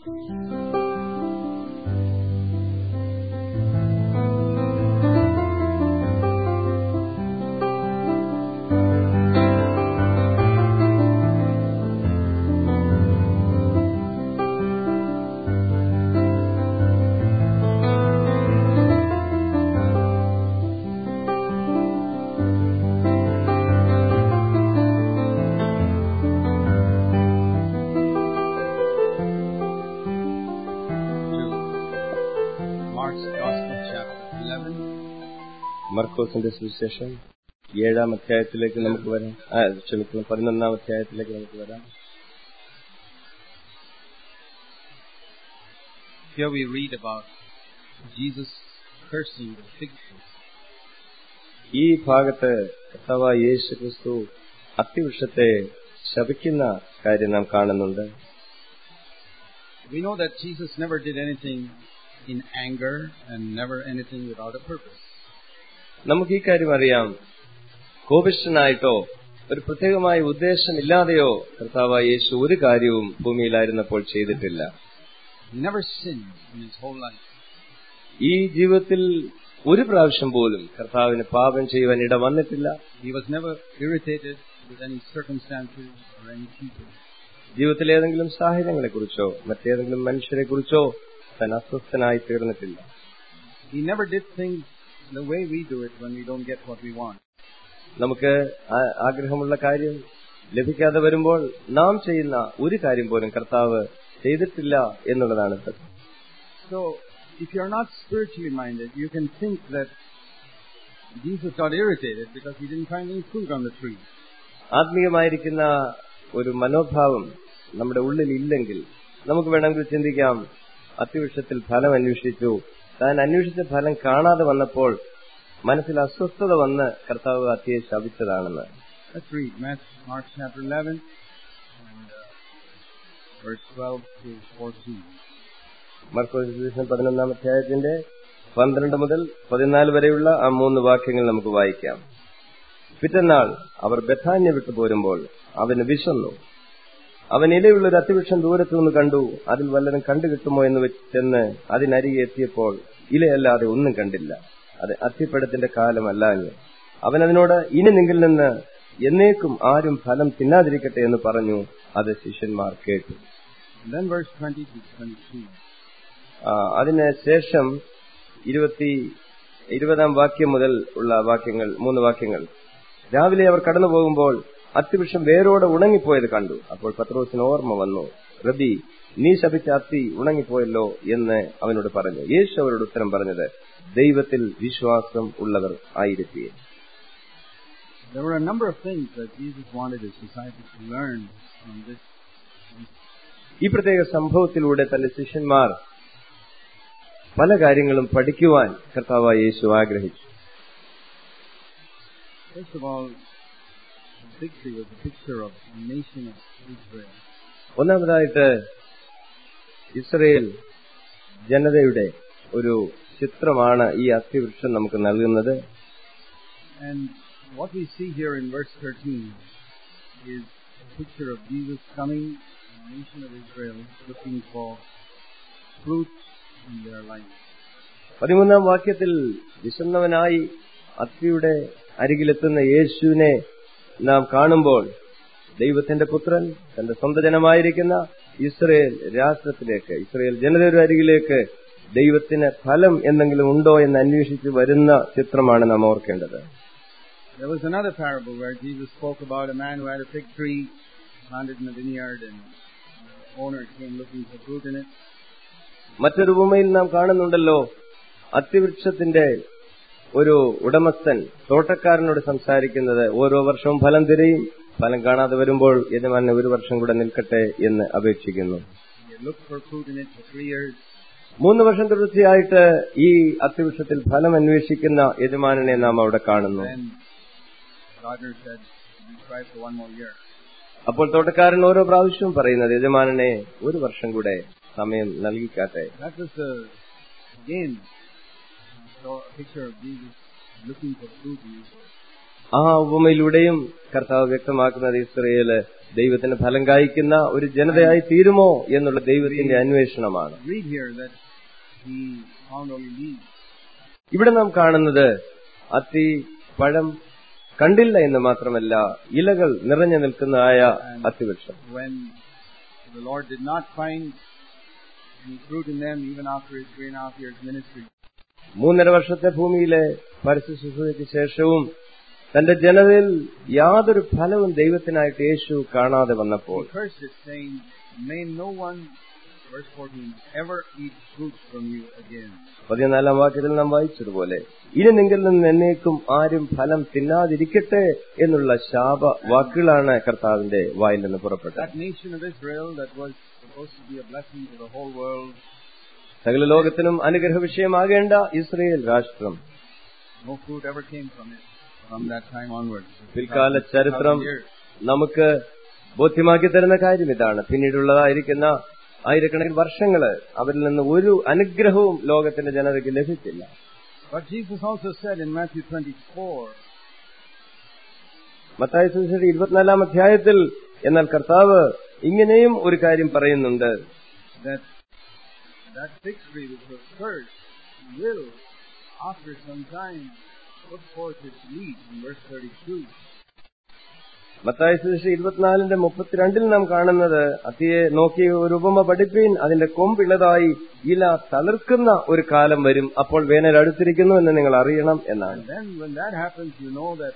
to Mark's Gospel, chapter 11. മർക്കോസിന്റെ സുവിശേഷം ഏഴാം അധ്യായത്തിലേക്ക് നമുക്ക് വരാം ആ, ക്ഷമിക്കണം പതിനൊന്നാം അധ്യായത്തിലേക്ക് നമുക്ക് വരാം Here we read about Jesus cursing the fig tree. ഈ ഭാഗത്ത് കർത്താവായ യേശു ക്രിസ്തു അത്തിവൃക്ഷത്തെ ശപിക്കുന്ന കാര്യം നാം കാണുന്നുണ്ട് We know that Jesus never did anything in anger and never anything without a purpose. നമുക്ക് ഈ കാര്യം അറിയാം കോപിഷ്ഠനായിട്ടോ ഒരു പ്രത്യേകമായ ഉദ്ദേശമില്ലാതെയോ കർത്താവായ യേശു ഒരു കാര്യവും ഭൂമിയിലായിരുന്നപ്പോൾ ചെയ്തിട്ടില്ല He never sinned in his whole life. ഈ ജീവിതത്തിൽ ഒരു പ്രാവശ്യം പോലും കർത്താവിന് പാപം ചെയ്യുവാൻ ഇട വന്നിട്ടില്ല He was never irritated with any circumstances or any people. ജീവിതത്തിലെ ഏതെങ്കിലും സാഹചര്യങ്ങളെ കുറിച്ചോ മറ്റേതെങ്കിലും മനുഷ്യരെ കുറിച്ചോ താൻ അസ്വസ്ഥനായി തീർന്നിട്ടില്ല He never did things the way we do it when we don't get what we want. നമുക്ക് ആ- ആഗ്രഹമുള്ള കാര്യം ലഭിക്കാതെ വരുമ്പോൾ നാം ചെയ്യുന്ന ഒരു കാര്യം പോലും കർത്താവ് ചെയ്തിട്ടില്ല എന്നുള്ളതാണ് സത്യം So, if you're not spiritually minded, you can think that Jesus got irritated because he didn't find any fruit on the tree. ആത്മീയമായിരിക്കുന്ന ഒരു മനോഭാവം നമ്മുടെ ഉള്ളിൽ ഇല്ലെങ്കിൽ നമുക്ക് വേണമെങ്കിൽ ചിന്തിക്കാം അത്യവൃക്ഷത്തിൽ ഫലം അന്വേഷിച്ചു താൻ അന്വേഷിച്ച ഫലം കാണാതെ വന്നപ്പോൾ മനസ്സിൽ അസ്വസ്ഥത വന്ന് കർത്താവ് അത്തിയെ ശപിച്ചതാണെന്ന് Let's read Matthew, Mark chapter 11, and, uh, verse 12 to 14. മർക്കോസ് സുവിശേഷം പതിനൊന്നാം അധ്യായത്തിന്റെ പന്ത്രണ്ട് മുതൽ പതിനാല് വരെയുള്ള ആ മൂന്ന് വാക്യങ്ങൾ നമുക്ക് വായിക്കാം പിറ്റന്നാൾ അവർ ബഥാന്യ വിട്ടു പോരുമ്പോൾ അവന് വിശന്നു അവൻ ഇലയുള്ള ഒരു അത്തിവൃക്ഷം ദൂരത്തു നിന്ന് കണ്ടു അതിൽ വല്ലതും കണ്ടു കിട്ടുമോ എന്ന് വെച്ച് ചെന്ന് അതിനരികെ എത്തിയപ്പോൾ ഇലയല്ലാതെ ഒന്നും കണ്ടില്ല അത് അത്തിപ്പഴത്തിന്റെ കാലമല്ലാഞ്ഞു അവൻ അതിനോട് ഇനി നിങ്കിൽ നിന്ന് എന്നേക്കും ആരും ഫലം തിന്നാതിരിക്കട്ടെ എന്ന് പറഞ്ഞു അത് ശിഷ്യന്മാർ കേട്ടു And then verse 20 to 22. ആ, അതിന് ശേഷം ഇരുപത്തി ഇരുപതാം വാക്യം മുതൽ ഉള്ള വാക്യങ്ങൾ മൂന്ന് വാക്യങ്ങൾ രാവിലെ അവർ കടന്നു പോകുമ്പോൾ അത്തിവൃക്ഷം വേരോടെ ഉണങ്ങിപ്പോയത് കണ്ടു അപ്പോൾ പത്രോസിന് ഓർമ്മ വന്നു റബി നീ ശപിച്ച അത്തി ഉണങ്ങിപ്പോയല്ലോ എന്ന് അവനോട് പറഞ്ഞു യേശു അവരോട് ഉത്തരം പറഞ്ഞത് ദൈവത്തിൽ വിശ്വാസം ഉള്ളവർ ആയിരിക്കും There were a number of things that Jesus wanted his disciples to learn from this. ഈ പ്രത്യേക സംഭവത്തിലൂടെ തന്റെ ശിഷ്യന്മാർ പല കാര്യങ്ങളും പഠിക്കുവാൻ കർത്താവായ യേശു ആഗ്രഹിച്ചു First of all, the fig tree was a picture of the nation of Israel. ഒന്നാമതായിട്ട് ഇസ്രയേൽ ജനതയുടെ ഒരു ചിത്രമാണ് ഈ അത്തിവൃക്ഷം നമുക്ക് നൽകുന്നത് And what we see here in verse 13 is a picture of Jesus coming to the nation of Israel looking for fruit in their life. പതിമൂന്നാം വാക്യത്തിൽ വിശന്നവനായി അത്തിയുടെ അരികിലെത്തുന്ന യേശുവിനെ നാം കാണുമ്പോൾ ദൈവത്തിന്റെ പുത്രൻ തന്റെ സ്വന്തം ജനമായിരിക്കുന്ന ഇസ്രയേൽ രാഷ്ട്രത്തിലേക്ക് ഇസ്രയേൽ ജനതയുടെ അരികിലേക്ക് ദൈവത്തിന് ഫലം എന്തെങ്കിലും ഉണ്ടോ എന്ന് അന്വേഷിച്ച് വരുന്ന ചിത്രമാണ് നാം ഓർക്കേണ്ടത് There was another parable where Jesus spoke about a man who had a fig tree planted in a vineyard and the owner came looking for fruit in it. മറ്റൊരു ഉപമയിൽ നാം കാണുന്നുണ്ടല്ലോ അത്തിവൃക്ഷത്തിന്റെ ഒരു ഉടമസ്ഥൻ തോട്ടക്കാരനോട് സംസാരിക്കുന്നത് ഓരോ വർഷവും ഫലം തിരയും ഫലം കാണാതെ വരുമ്പോൾ യജമാനെ ഒരു വർഷം കൂടെ നിൽക്കട്ടെ എന്ന് അപേക്ഷിക്കുന്നു He had looked for fruit in it for three years. മൂന്ന് വർഷം തുടർച്ചയായിട്ട് ഈ അത്തിവൃക്ഷത്തിൽ ഫലം അന്വേഷിക്കുന്ന യജമാനനെ നാം അവിടെ കാണുന്നു Then gardener said, "You try for one more year." അപ്പോൾ തോട്ടക്കാരൻ ഓരോ പ്രാവശ്യവും പറയുന്നത് യജമാനനെ ഒരു വർഷം കൂടെ സമയം നൽകിക്കാട്ടെ That was the, again, so a picture of Jesus looking for fruit in Israel. ആ ഉപമയിലൂടെയും കർത്താവ് വ്യക്തമാക്കുന്നത് ഇസ്രയേല് ദൈവത്തിന് ഫലം കായ്ക്കുന്ന ഒരു ജനതയായി തീരുമോ എന്നുള്ള ദൈവത്തിന്റെ അന്വേഷണമാണ് Read here that he found only leaves. ഇവിടെ നാം കാണുന്നത് അത്തി പഴം കണ്ടില്ല എന്ന് മാത്രമല്ല ഇലകൾ നിറഞ്ഞു നിൽക്കുന്നതായ അത്തിവൃക്ഷം When the Lord did not find any fruit in them even after his three and a half years ministry, മൂന്നര വർഷത്തെ ഭൂമിയിലെ പരസ്യ ശുശ്രൂഷയ്ക്ക് ശേഷവും തന്റെ ജനതയിൽ യാതൊരു ഫലവും ദൈവത്തിനായിട്ട് യേശു കാണാതെ വന്നപ്പോൾ he cursed it, saying, May no one, verse 14, ever eat fruit from you again. പതിനാലാം വാക്യത്തിൽ നാം വായിച്ചതുപോലെ ഇനി നിങ്കിൽ നിന്ന് എന്നേക്കും ആരും ഫലം തിന്നാതിരിക്കട്ടെ എന്നുള്ള ശാപ വാക്കുകളാണ് കർത്താവിന്റെ വായിൽ നിന്ന് പുറപ്പെട്ടത് That nation of Israel that was supposed to be a blessing to the whole world, സകല ലോകത്തിനും അനുഗ്രഹ വിഷയമാകേണ്ട ഇസ്രയേൽ രാഷ്ട്രം no fruit ever came from it from that time onwards. പിൽക്കാല ചരിത്രം 2,000 years. നമുക്ക് ബോധ്യമാക്കി തരുന്ന കാര്യം ഇതാണ് പിന്നീടുള്ളതായിരിക്കുന്ന ആയിരക്കണക്കിന് വർഷങ്ങള് അവരിൽ നിന്ന് ഒരു അനുഗ്രഹവും ലോകത്തിന്റെ ജനതയ്ക്ക് ലഭിച്ചില്ല But Jesus also said in Matthew 24, മത്തായ സുവിശേഷം ഇരുപത്തിനാലാം അധ്യായത്തിൽ എന്നാൽ കർത്താവ് ഇങ്ങനെയും ഒരു കാര്യം പറയുന്നുണ്ട് that that fig tree which was cursed will, after some time, put forth its leaves in verse 32. മത്തായ സുവിശേഷം ഇരുപത്തിനാലിന്റെ മുപ്പത്തിരണ്ടിൽ നാം കാണുന്നത് അത്തിയെ നോക്കി ഒരു ഉപമ പഠിപ്പീൻ അതിന്റെ കൊമ്പിളതായി ഇല തളിർക്കുന്ന ഒരു കാലം വരും അപ്പോൾ വേനൽ അടുത്തിരിക്കുന്നു എന്ന് നിങ്ങൾ അറിയണം എന്നാണ് And then when that happens, you know that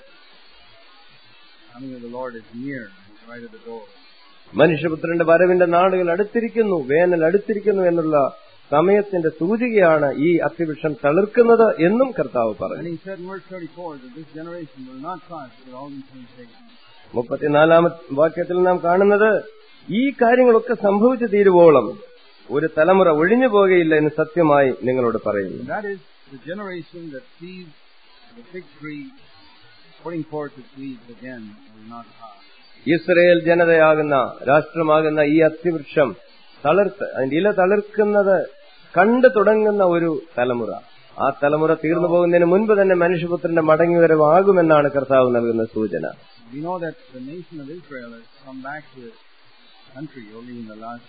coming of the Lord is near, He's right at the door. മനുഷ്യപുത്രന്റെ വരവിന്റെ നാളുകൾ അടുത്തിരിക്കുന്നു വേനൽ അടുത്തിരിക്കുന്നു എന്നുള്ള സമയത്തിന്റെ സൂചികയാണ് ഈ അത്തിവൃക്ഷം തളിർക്കുന്നത് എന്നും കർത്താവ് And പറഞ്ഞു he said in verse 34 that this generation will not pass with all these things taken. മുപ്പത്തിനാലാമത്തെ വാക്യത്തിൽ നാം കാണുന്നത് ഈ കാര്യങ്ങളൊക്കെ സംഭവിച്ചു തീരുവോളം ഒരു തലമുറ ഒഴിഞ്ഞു പോകുകയില്ല എന്ന് സത്യമായി നിങ്ങളോട് പറയുന്നു And that is the generation that sees the fig tree putting forth its leaves again will not pass. Israel ജനതയാകുന്ന രാഷ്ട്രമാകുന്ന ഈ അത്തിവൃക്ഷം തളിർത്ത് അതിന്റെ ഇല തളിർക്കുന്നത് കണ്ടു തുടങ്ങുന്ന ഒരു തലമുറ ആ തലമുറ തീർന്നു പോകുന്നതിന് മുൻപ് തന്നെ മനുഷ്യപുത്രന്റെ മടങ്ങിവരവാകുമെന്നാണ് കർത്താവ് നൽകുന്ന സൂചന We know that the nation of Israel has come back to its country only in the last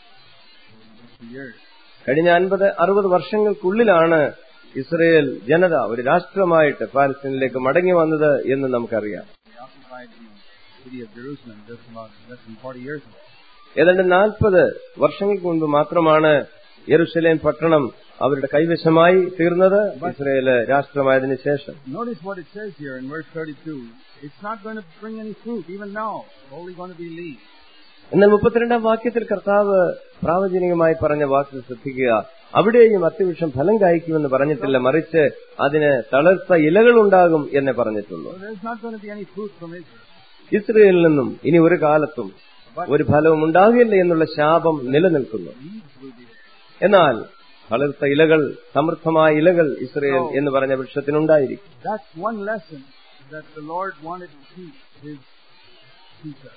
few years. കഴിഞ്ഞ അൻപത് അറുപത് വർഷങ്ങൾക്കുള്ളിലാണ് ഇസ്രയേൽ ജനത ഒരു രാഷ്ട്രമായിട്ട് പാലസ്തീനിലേക്ക് മടങ്ങി വന്നത് എന്ന് നമുക്കറിയാം They occupied the city of Jerusalem just about less than 40 years ago. ഏതാണ്ട് നാൽപ്പത് വർഷങ്ങൾക്ക് മുൻപ് മാത്രമാണ് യെറുസലേം പട്ടണം അവരുടെ കൈവശമായി തീർന്നത് ഇസ്രയേല് രാഷ്ട്രമായതിനു ശേഷം Notice what it says here in verse 32. It's not going to bring any fruit, even now. It's only going to be leaves. എന്നാൽ മുപ്പത്തിരണ്ടാം വാക്യത്തിൽ കർത്താവ് പ്രാവചനികമായി പറഞ്ഞ വാക്ക് ശ്രദ്ധിക്കുക അവിടെയും അത്യവശ്യം ഫലം കായ്ക്കുമെന്ന് പറഞ്ഞിട്ടില്ല മറിച്ച് അതിന് തളർത്ത ഇലകളുണ്ടാകും എന്നേ പറഞ്ഞിട്ടുള്ളൂ So there's not going to be any fruit from Israel. ഇസ്രയേലിൽ നിന്നും ഇനി ഒരു കാലത്തും ഒരു ഫലവും ഉണ്ടാകില്ല എന്നുള്ള ശാപം നിലനിൽക്കുന്നു Leaves will be there. എന്നാൽ തളിർത്ത ഇലകൾ സമൃദ്ധമായ ഇലകൾ ഇസ്രയേൽ എന്ന് പറഞ്ഞ വൃക്ഷത്തിനുണ്ടായിരിക്കും That's one lesson that the Lord wanted to teach his teacher.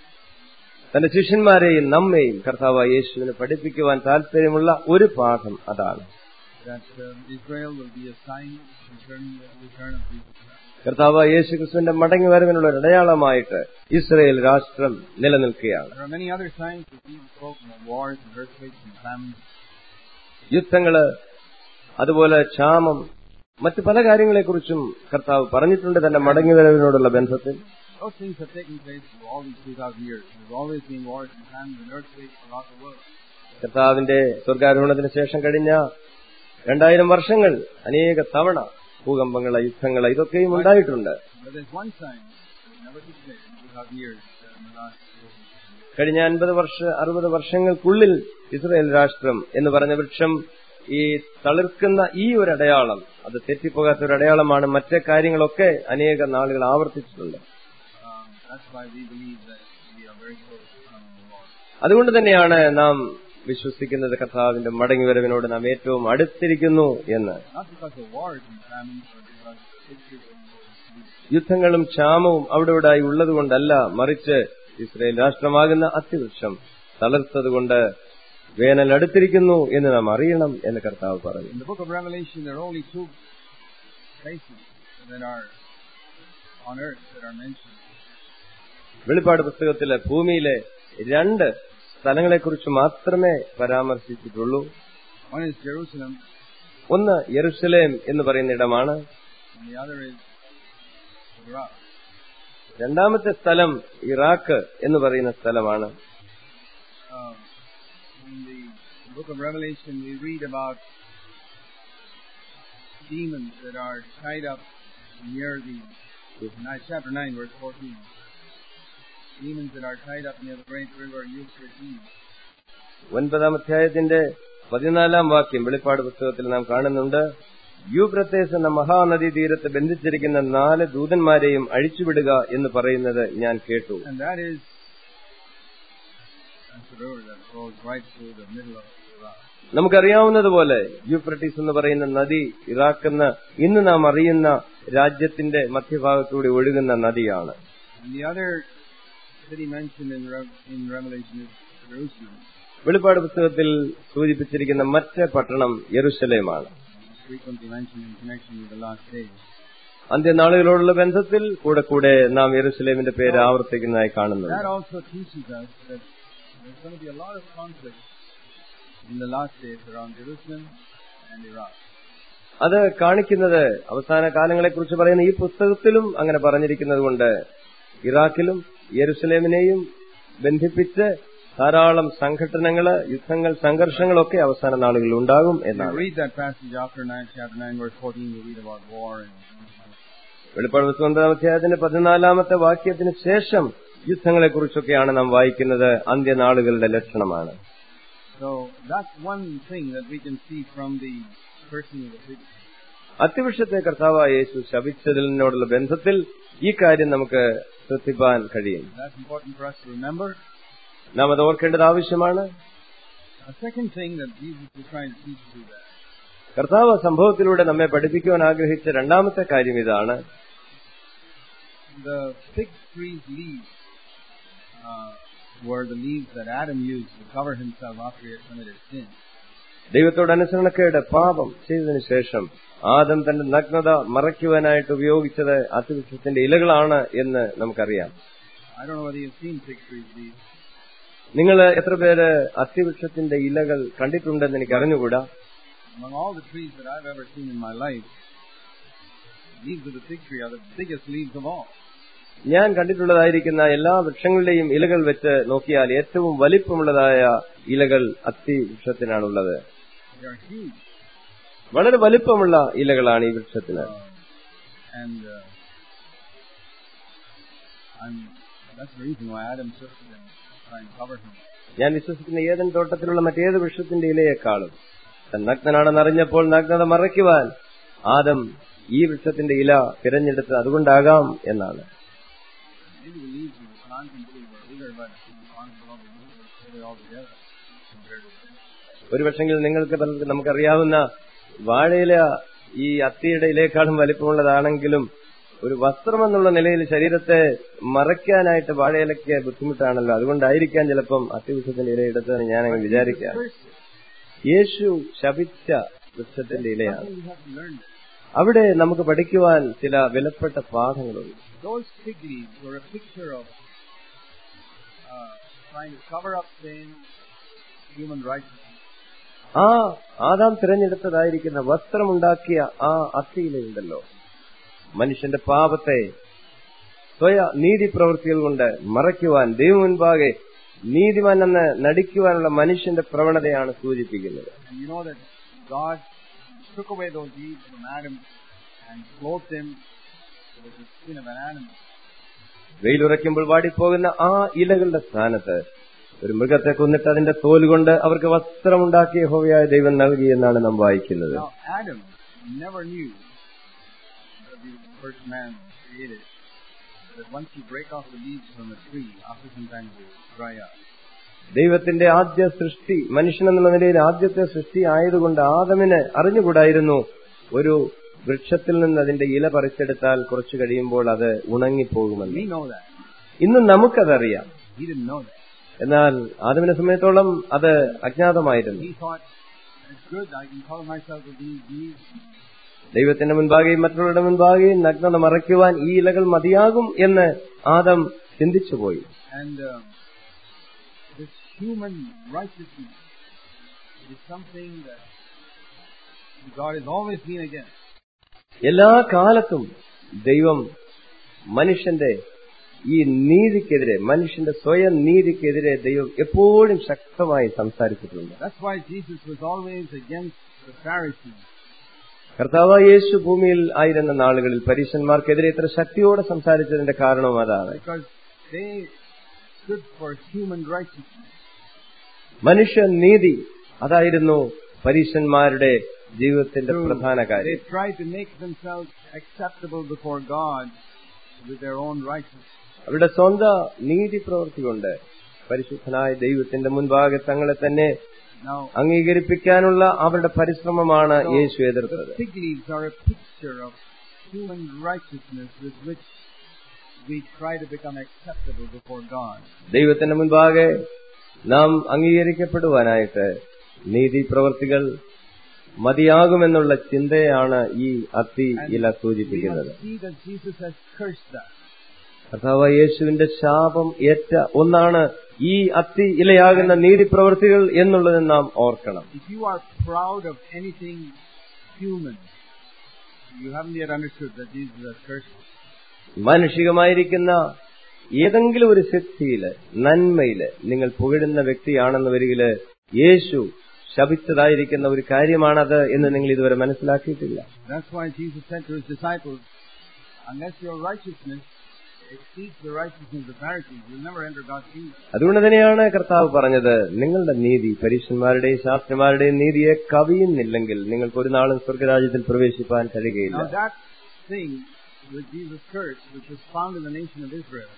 തന്റെ ശിഷ്യന്മാരെയും നമ്മെയും കർത്താവ് യേശുവിനെ പഠിപ്പിക്കുവാൻ താല്പര്യമുള്ള ഒരു പാഠം അതാണ് That uh, Israel will be a sign concerning the return of Jesus Christ. കർത്താവ് യേശു ക്രിസ്തുവിന്റെ മടങ്ങി വരവിനുള്ള ഒരു അടയാളമായിട്ട് ഇസ്രയേൽ രാഷ്ട്രം നിലനിൽക്കുകയാണ് There are many other signs that Jesus spoke of wars and earthquakes and famines. യുദ്ധങ്ങള് അതുപോലെ ക്ഷാമം മറ്റു പല കാര്യങ്ങളെക്കുറിച്ചും കർത്താവ് പറഞ്ഞിട്ടുണ്ട് തന്റെ മടങ്ങി വരവിനോടുള്ള ബന്ധത്തിൽ Those things have taken place for all these 2,000 years. There's always been wars and famines and earthquakes throughout the world. കർത്താവിന്റെ സ്വർഗാരോഹണത്തിന് ശേഷം കഴിഞ്ഞ രണ്ടായിരം വർഷങ്ങൾ അനേക തവണ ഭൂകമ്പങ്ങള് യുദ്ധങ്ങള് ഇതൊക്കെയും ഉണ്ടായിട്ടുണ്ട് But there's one sign that never took place in 2,000 years uh, in the last കഴിഞ്ഞ അൻപത് വർഷ അറുപത് വർഷങ്ങൾക്കുള്ളിൽ ഇസ്രായേൽ രാഷ്ട്രം എന്ന് പറഞ്ഞ വൃക്ഷം ഈ തളിർക്കുന്ന ഈ ഒരു അടയാളം അത് തെറ്റിപ്പോകാത്ത ഒരു അടയാളമാണ് മറ്റേ കാര്യങ്ങളൊക്കെ അനേക നാളുകൾ ആവർത്തിച്ചിട്ടുണ്ട് Um, that's why we believe that we are very close to the coming of the Lord. അതുകൊണ്ട് തന്നെയാണ് നാം വിശ്വസിക്കുന്നത് കർത്താവിന്റെ മടങ്ങിവരവിനോട് നാം ഏറ്റവും അടുത്തിരിക്കുന്നു എന്ന് Not because of wars and famines, but because the pictures of the യുദ്ധങ്ങളും ക്ഷാമവും അവിടെ ഇവിടായി ഉള്ളതുകൊണ്ടല്ല മറിച്ച് ഇസ്രയേൽ രാഷ്ട്രമാകുന്ന അത്യവൃക്ഷം തളർത്തതുകൊണ്ട് വേനൽ അടുത്തിരിക്കുന്നു എന്ന് നാം അറിയണം എന്ന് കർത്താവ് പറഞ്ഞു In the book of Revelation, there are only two places that are on earth that are mentioned. വെളിപ്പാട് പുസ്തകത്തിലെ ഭൂമിയിലെ രണ്ട് സ്ഥലങ്ങളെക്കുറിച്ച് മാത്രമേ പരാമർശിച്ചിട്ടുള്ളൂ One is Jerusalem, ഒന്ന് യെറുസലേം എന്ന് പറയുന്ന ഇടമാണ് and the other is Iraq. രണ്ടാമത്തെ സ്ഥലം ഇറാഖ് എന്ന് പറയുന്ന സ്ഥലമാണ് Um, in the book of Revelation, we read about demons that are tied up near the ni- chapter 9, verse 14. Demons that are tied up near the great river Euphrates. ഒൻപതാം അധ്യായത്തിന്റെ പതിനാലാം വാക്യം വെളിപ്പാട് പുസ്തകത്തിൽ നാം കാണുന്നുണ്ട് യൂപ്രത്തേസ് എന്ന മഹാനദി തീരത്ത് ബന്ധിച്ചിരിക്കുന്ന നാല് ദൂതന്മാരെയും അഴിച്ചുവിടുക എന്ന് പറയുന്നത് ഞാൻ കേട്ടു And that is that's the river that flows right through the middle of Iraq. നമുക്കറിയാവുന്നതുപോലെ യൂപ്രട്ടീസ് എന്ന് പറയുന്ന നദി ഇറാഖ് എന്ന് ഇന്ന് നാം അറിയുന്ന രാജ്യത്തിന്റെ മധ്യഭാഗത്തൂടെ ഒഴുകുന്ന നദിയാണ് And the other city mentioned in, Rev- in Revelation is Jerusalem. വെളിപ്പാട് പുസ്തകത്തിൽ സൂചിപ്പിച്ചിരിക്കുന്ന മറ്റ് പട്ടണം യെറുശലേമാണ് It's frequently mentioned in connection with the last days. അന്ത്യനാളുകളോടുള്ള ബന്ധത്തിൽ കൂടെ കൂടെ നാം യെറുസലേമിന്റെ പേര് ആവർത്തിക്കുന്നതായി That കാണുന്നുണ്ട് also teaches us that there's going to be a lot of conflict in the last days around Jerusalem and Iraq. അത് കാണിക്കുന്നത് അവസാന കാലങ്ങളെക്കുറിച്ച് പറയുന്ന ഈ പുസ്തകത്തിലും അങ്ങനെ പറഞ്ഞിരിക്കുന്നത് കൊണ്ട് ഇറാഖിലും യെരുസലേമിനെയും ബന്ധിപ്പിച്ച് ധാരാളം സംഘടനകള് യുദ്ധങ്ങൾ സംഘർഷങ്ങളൊക്കെ അവസാന നാളുകളിൽ ഉണ്ടാകും If you എന്നാണ് read that passage after 9, chapter 9, verse 14, you read about war and വെളിപ്പാട് പുസ്തകം ഒൻപതാം അധ്യായത്തിന്റെ പതിനാലാമത്തെ വാക്യത്തിന് ശേഷം യുദ്ധങ്ങളെക്കുറിച്ചൊക്കെയാണ് നാം വായിക്കുന്നത് അന്ത്യനാളുകളുടെ ലക്ഷണമാണ് so that's one thing that we can see from the person of the fig tree. അത്യവൃക്ഷത്തെ കർത്താവായ യേശു ശപിച്ചതിനോടുള്ള ബന്ധത്തിൽ ഈ കാര്യം നമുക്ക് ശ്രദ്ധിപ്പാൻ കഴിയും That's important for us to remember. നാം അത് ഓർക്കേണ്ടത് ആവശ്യമാണ് A second thing that Jesus is trying to teach through that കർത്താവ് സംഭവത്തിലൂടെ നമ്മെ പഠിപ്പിക്കുവാൻ ആഗ്രഹിച്ച രണ്ടാമത്തെ കാര്യം ഇതാണ് the fig tree's leaves uh, were the leaves that Adam used to cover himself after he had committed sin. ദൈവത്തോട് അനുസരണക്കേട് പാപം ചെയ്തതിനു ശേഷം ആദം തന്റെ നഗ്നത മറയ്ക്കുവാനായിട്ട് ഉപയോഗിച്ചത് അത്യവൃക്ഷത്തിന്റെ ഇലകളാണ് എന്ന് നമുക്കറിയാം I don't know whether you've seen fig trees leaves. നിങ്ങൾ എത്ര പേര് അത്യവൃക്ഷത്തിന്റെ ഇലകൾ കണ്ടിട്ടുണ്ടെന്ന് എനിക്ക് അറിഞ്ഞുകൂടാ Among all the trees that I've ever seen in my life, leaves of the fig tree are the biggest leaves of all. ഞാൻ കണ്ടിട്ടുള്ളതായിരിക്കുന്ന എല്ലാ വൃക്ഷങ്ങളുടെയും ഇലകൾ വെച്ച് നോക്കിയാൽ ഏറ്റവും വലിപ്പമുള്ളതായ ഇലകൾ അത്തിവൃക്ഷത്തിനാണുള്ളത് They are huge. വളരെ വലിപ്പമുള്ള ഇലകളാണ് ഈ വൃക്ഷത്തിന് Uh, and uh, I'm, that's the reason why Adam took them to try and cover him. ഞാൻ വിശ്വസിക്കുന്ന ഏതൻ തോട്ടത്തിലുള്ള മറ്റേത് വൃക്ഷത്തിന്റെ ഇലയെക്കാളും താൻ നഗ്നനാണെന്ന് അറിഞ്ഞപ്പോൾ നഗ്നത മറയ്ക്കുവാൻ ആദം ഈ വൃക്ഷത്തിന്റെ ഇല തിരഞ്ഞെടുത്ത് അതുകൊണ്ടാകാം എന്നാണ് Maybe the leaves of the plantain tree were bigger, but the plantain probably were put it all together compared to this. ഒരു പക്ഷെങ്കിൽ നിങ്ങൾക്ക് പലർക്കും നമുക്കറിയാവുന്ന വാഴയില ഈ അത്തിയുടെ ഇലയെക്കാളും വലിപ്പമുള്ളതാണെങ്കിലും ഒരു വസ്ത്രം എന്നുള്ള നിലയിൽ ശരീരത്തെ മറയ്ക്കാനായിട്ട് വാഴയിലയ്ക്ക് ബുദ്ധിമുട്ടാണല്ലോ അതുകൊണ്ടായിരിക്കാം ചിലപ്പം അത്തിവൃക്ഷത്തിന്റെ ഇല എടുത്തതെന്ന് ഞാനങ്ങ് വിചാരിക്കാം യേശു ശപിച്ച വൃക്ഷത്തിന്റെ ഇലയാണ് Something we have to learn. അവിടെ നമുക്ക് പഠിക്കുവാൻ ചില വിലപ്പെട്ട പാഠങ്ങളുണ്ട് Those fig leaves were a picture of uh, trying to cover up sin, human righteousness. ആ ആദാം തിരഞ്ഞെടുത്തതായിരിക്കുന്ന വസ്ത്രമുണ്ടാക്കിയ ആ അത്തിയിലുണ്ടല്ലോ മനുഷ്യന്റെ പാപത്തെ സ്വയ നീതി പ്രവൃത്തികൾ കൊണ്ട് മറയ്ക്കുവാൻ ദൈവം മുൻപാകെ നീതിമാൻ എന്ന് നടിക്കുവാനുള്ള മനുഷ്യന്റെ പ്രവണതയാണ് സൂചിപ്പിക്കുന്നത് And you know that God took away those leaves from Adam and clothed him with the skin of an animal. വെയിലുറയ്ക്കുമ്പോൾ വാടിപ്പോകുന്ന ആ ഇലകളുടെ സ്ഥാനത്ത് ഒരു മൃഗത്തെ കൊന്നിട്ട് അതിന്റെ തോൽ കൊണ്ട് അവർക്ക് വസ്ത്രമുണ്ടാക്കിയ ഹോവയായ ദൈവം നൽകി എന്നാണ് നാം വായിക്കുന്നത് Now, Adam never knew that the first man created that once you break off the leaves from a tree, after some time it will dry up. ദൈവത്തിന്റെ ആദ്യ സൃഷ്ടി മനുഷ്യൻ എന്നുള്ള നിലയിൽ ആദ്യത്തെ സൃഷ്ടി ആയതുകൊണ്ട് ആദമിന് അറിഞ്ഞുകൂടായിരുന്നു ഒരു വൃക്ഷത്തിൽ നിന്ന് അതിന്റെ ഇല പറിച്ചെടുത്താൽ കുറച്ചു കഴിയുമ്പോൾ അത് ഉണങ്ങിപ്പോകുമെന്ന് We know that. ഇന്ന് നമുക്കതറിയാം He didn't know that. എന്നാൽ ആദമിനെ സംബന്ധിച്ചോളം അത് അജ്ഞാതമായിരുന്നു He thought, it's good, I can cover myself with these leaves. ദൈവത്തിന്റെ മുൻപാകെയും മറ്റുള്ളവരുടെ മുൻപാകെയും നഗ്നത മറയ്ക്കുവാൻ ഈ ഇലകൾ മതിയാകും എന്ന് Adam ചിന്തിച്ചുപോയി And um, this human righteousness is something that God has always been against. എല്ലാ കാലത്തും ദൈവം മനുഷ്യന്റെ ഈ നീതിക്കെതിരെ മനുഷ്യന്റെ സ്വയം നീതിക്കെതിരെ ദൈവം എപ്പോഴും ശക്തമായി സംസാരിച്ചിട്ടുണ്ട് That's why Jesus was always against the Pharisees. കർത്താവ് യേശു ഭൂമിയിൽ ആയിരുന്ന നാളുകളിൽ പരീശന്മാർക്കെതിരെ ഇത്ര ശക്തിയോടെ സംസാരിച്ചതിന്റെ കാരണവും അതാണ് because they stood for human righteousness. മനുഷ്യ നീതി അതായിരുന്നു പരീശന്മാരുടെ ജീവിതത്തിന്റെ പ്രധാന They കാര്യം tried to make themselves acceptable before God with their own righteousness. അവരുടെ സ്വന്തം നീതി പ്രവൃത്തി കൊണ്ട് പരിശുദ്ധനായ ദൈവത്തിന്റെ മുൻപാകെ തങ്ങളെ തന്നെ Now, അംഗീകരിപ്പിക്കാനുള്ള അവരുടെ പരിശ്രമമാണ് so Yeshu the എതിർത്തത് fig leaves are a picture of human righteousness with which we try to become acceptable before God. ദൈവത്തിന്റെ മുൻപാകെ നാം അംഗീകരിക്കപ്പെടുവാനായിട്ട് നീതി പ്രവർത്തികൾ മതിയാകുമെന്നുള്ള ചിന്തയാണ് ഈ അത്തി ഇല We സൂചിപ്പിക്കുന്നത് must see that Jesus has cursed that. കർത്താവ് യേശുവിന്റെ ശാപം ഏറ്റ ഒന്നാണ് ഈ അത്തി ഇലയാകുന്ന നീതി പ്രവർത്തികൾ എന്നുള്ളത് നാം ഓർക്കണം If you are proud of anything human, you haven't yet understood that Jesus has cursed it. മാനുഷികമായിരിക്കുന്ന ഏതെങ്കിലും ഒരു ശക്തിയില് നന്മയില് നിങ്ങൾ പുകഴുന്ന വ്യക്തിയാണെന്ന് വരികില് യേശു ശപിച്ചതായിരിക്കുന്ന ഒരു കാര്യമാണത് എന്ന് നിങ്ങൾ ഇതുവരെ മനസ്സിലാക്കിയിട്ടില്ല That's why Jesus said to his disciples, unless your righteousness exceeds the righteousness of the Pharisees, you'll never enter God's kingdom. അതുകൊണ്ട് തന്നെയാണ് കർത്താവ് പറഞ്ഞത് നിങ്ങളുടെ നീതി പരീക്ഷന്മാരുടെയും ശാസ്ത്രന്മാരുടെയും നീതിയെ കവിയുന്നില്ലെങ്കിൽ നിങ്ങൾക്ക് ഒരു നാളും സ്വർഗരാജ്യത്തിൽ പ്രവേശിപ്പാൻ കഴിയുകയില്ല Now that thing with Jesus cursed, which was found in the nation of Israel,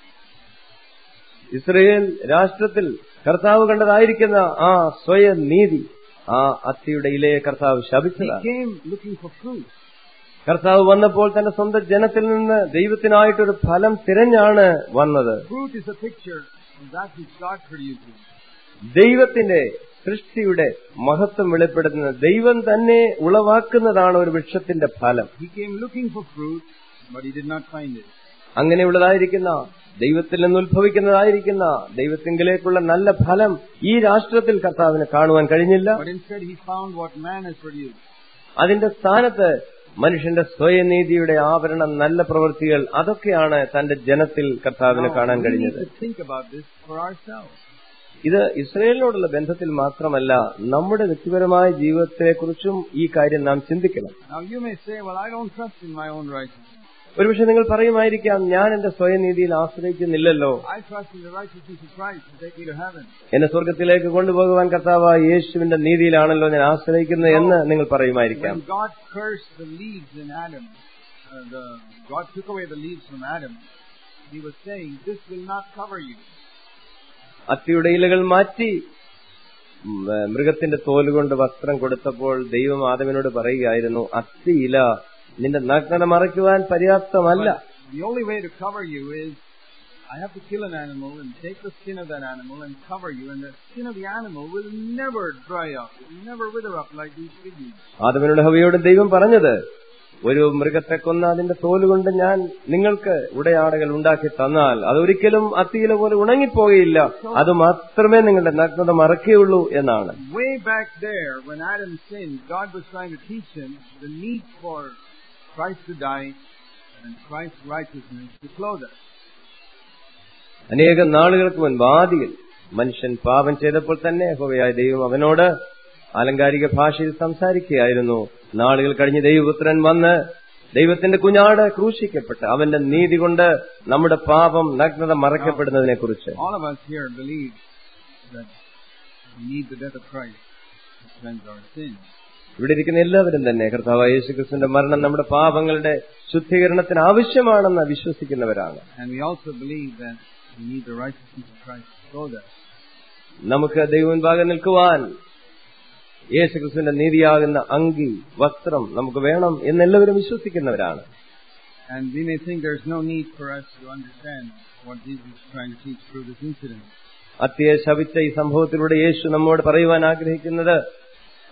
Israel രാഷ്ട്രത്തിൽ കർത്താവ് കണ്ടതായിരിക്കുന്ന ആ സ്വയം നീതി ആ അത്തിയുടെ ഇലയെ കർത്താവ് he ശപിച്ചതാണ് came looking for fruit. കർത്താവ് വന്നപ്പോൾ തന്റെ സ്വന്തം ജനത്തിൽ നിന്ന് ദൈവത്തിനായിട്ടൊരു ഫലം തിരഞ്ഞാണ് വന്നത് Fruit is a picture of that which God produces. ദൈവത്തിന്റെ സൃഷ്ടിയുടെ മഹത്വം വെളിപ്പെടുത്തുന്ന ദൈവം തന്നെ ഉളവാക്കുന്നതാണ് ഒരു വൃക്ഷത്തിന്റെ ഫലം He came looking for fruit, but he did not find it. അങ്ങനെയുള്ളതായിരിക്കുന്ന ദൈവത്തിൽ നിന്ന് ഉത്ഭവിക്കുന്നതായിരിക്കുന്ന ദൈവത്തിങ്കിലേക്കുള്ള നല്ല ഫലം ഈ രാഷ്ട്രത്തിൽ കർത്താവിന് കാണുവാൻ കഴിഞ്ഞില്ല But instead he found what man has produced. അതിന്റെ സ്ഥാനത്ത് മനുഷ്യന്റെ സ്വയനീതിയുടെ ആവരണം നല്ല പ്രവൃത്തികൾ അതൊക്കെയാണ് തന്റെ ജനത്തിൽ കർത്താവിന് Now, കാണാൻ we need കഴിഞ്ഞത് to think about this for ourselves. ഇത് ഇസ്രയേലിനോടുള്ള ബന്ധത്തിൽ മാത്രമല്ല നമ്മുടെ വ്യക്തിപരമായ ജീവിതത്തെക്കുറിച്ചും ഈ കാര്യം നാം ചിന്തിക്കണം Now you may say, well, I don't trust in my own righteousness. ഒരുപക്ഷെ നിങ്ങൾ പറയുമായിരിക്കാം ഞാൻ എന്റെ സ്വയനീതിയിൽ ആശ്രയിക്കുന്നില്ലല്ലോ I trust in the righteousness of Christ to take me to heaven. എന്നെ സ്വർഗത്തിലേക്ക് കൊണ്ടുപോകുവാൻ കർത്താവ് യേശുവിന്റെ നീതിയിലാണല്ലോ ഞാൻ ആശ്രയിക്കുന്നത് എന്ന് നിങ്ങൾ പറയുമായിരിക്കാം When God cursed the leaves in Adam, uh, the, God took away the leaves from Adam, He was saying, this will not cover you. അത്തിയുടെ ഇലകൾ മാറ്റി ഉം, ഏ, മൃഗത്തിന്റെ തോലുകൊണ്ട് വസ്ത്രം കൊടുത്തപ്പോൾ ദൈവം ആദമിനോട് പറയുകയായിരുന്നു അത്തി ഇല നിന്റെ നഗ്നത മറയ്ക്കുവാൻ പര്യാപ്തമല്ല But the only way to cover you is, I have to kill an animal and take the skin of that animal and cover you, and the skin of the animal will never dry up, it will never wither up like these fig leaves. ആദമിനോട് ഹവയോട് ദൈവം പറഞ്ഞത് ഒരു മൃഗത്തെ കൊന്ന് അതിന്റെ തോലുകൊണ്ട് ഞാൻ നിങ്ങൾക്ക് ഉടയാടകൾ ഉണ്ടാക്കി തന്നാൽ അതൊരിക്കലും അത്തിയില പോലെ ഉണങ്ങിപ്പോകയില്ല അത് മാത്രമേ നിങ്ങളുടെ നഗ്നത മറക്കുകയുള്ളൂ എന്നാണ് Way back there, when Adam sinned, God was trying to teach him the need for Christ to die and Christ's righteousness to clothe us. അനേകം നാളുകൾക്ക് മുൻപ് ആദിയിൽ മനുഷ്യൻ പാപം ചെയ്തപ്പോൾ തന്നെ ഹോവയായ ദൈവം അവനോട് ആലങ്കാരിക ഭാഷയിൽ സംസാരിക്കുകയായിരുന്നു നാളുകൾ കഴിഞ്ഞ് ദൈവപുത്രൻ വന്ന് ദൈവത്തിന്റെ കുഞ്ഞാട് ക്രൂശിക്കപ്പെട്ട് അവന്റെ നീതി കൊണ്ട് നമ്മുടെ പാപം നഗ്നത മറയ്ക്കപ്പെടുന്നതിനെ കുറിച്ച് All of us here believe that we need the death of Christ to cleanse our sins. ഇവിടെ ഇരിക്കുന്ന എല്ലാവരും തന്നെ കർത്താവ് യേശുക്രിസ്തുവിന്റെ മരണം നമ്മുടെ പാപങ്ങളുടെ ശുദ്ധീകരണത്തിന് ആവശ്യമാണെന്ന് വിശ്വസിക്കുന്നവരാണ് And we also believe that we need the righteousness of Christ to clothe us. നമുക്ക് ദൈവമുൻപാകെ നിൽക്കുവാൻ യേശുക്രിസ്തുവിന്റെ നീതിയാകുന്ന അങ്കി വസ്ത്രം നമുക്ക് വേണം എന്നെല്ലാവരും വിശ്വസിക്കുന്നവരാണ് And we may think there's no need for us to understand what Jesus is trying to teach through this incident. അത്തിയെ ശപിച്ച ഈ സംഭവത്തിലൂടെ യേശു നമ്മോട് പറയുവാൻ ആഗ്രഹിക്കുന്നത്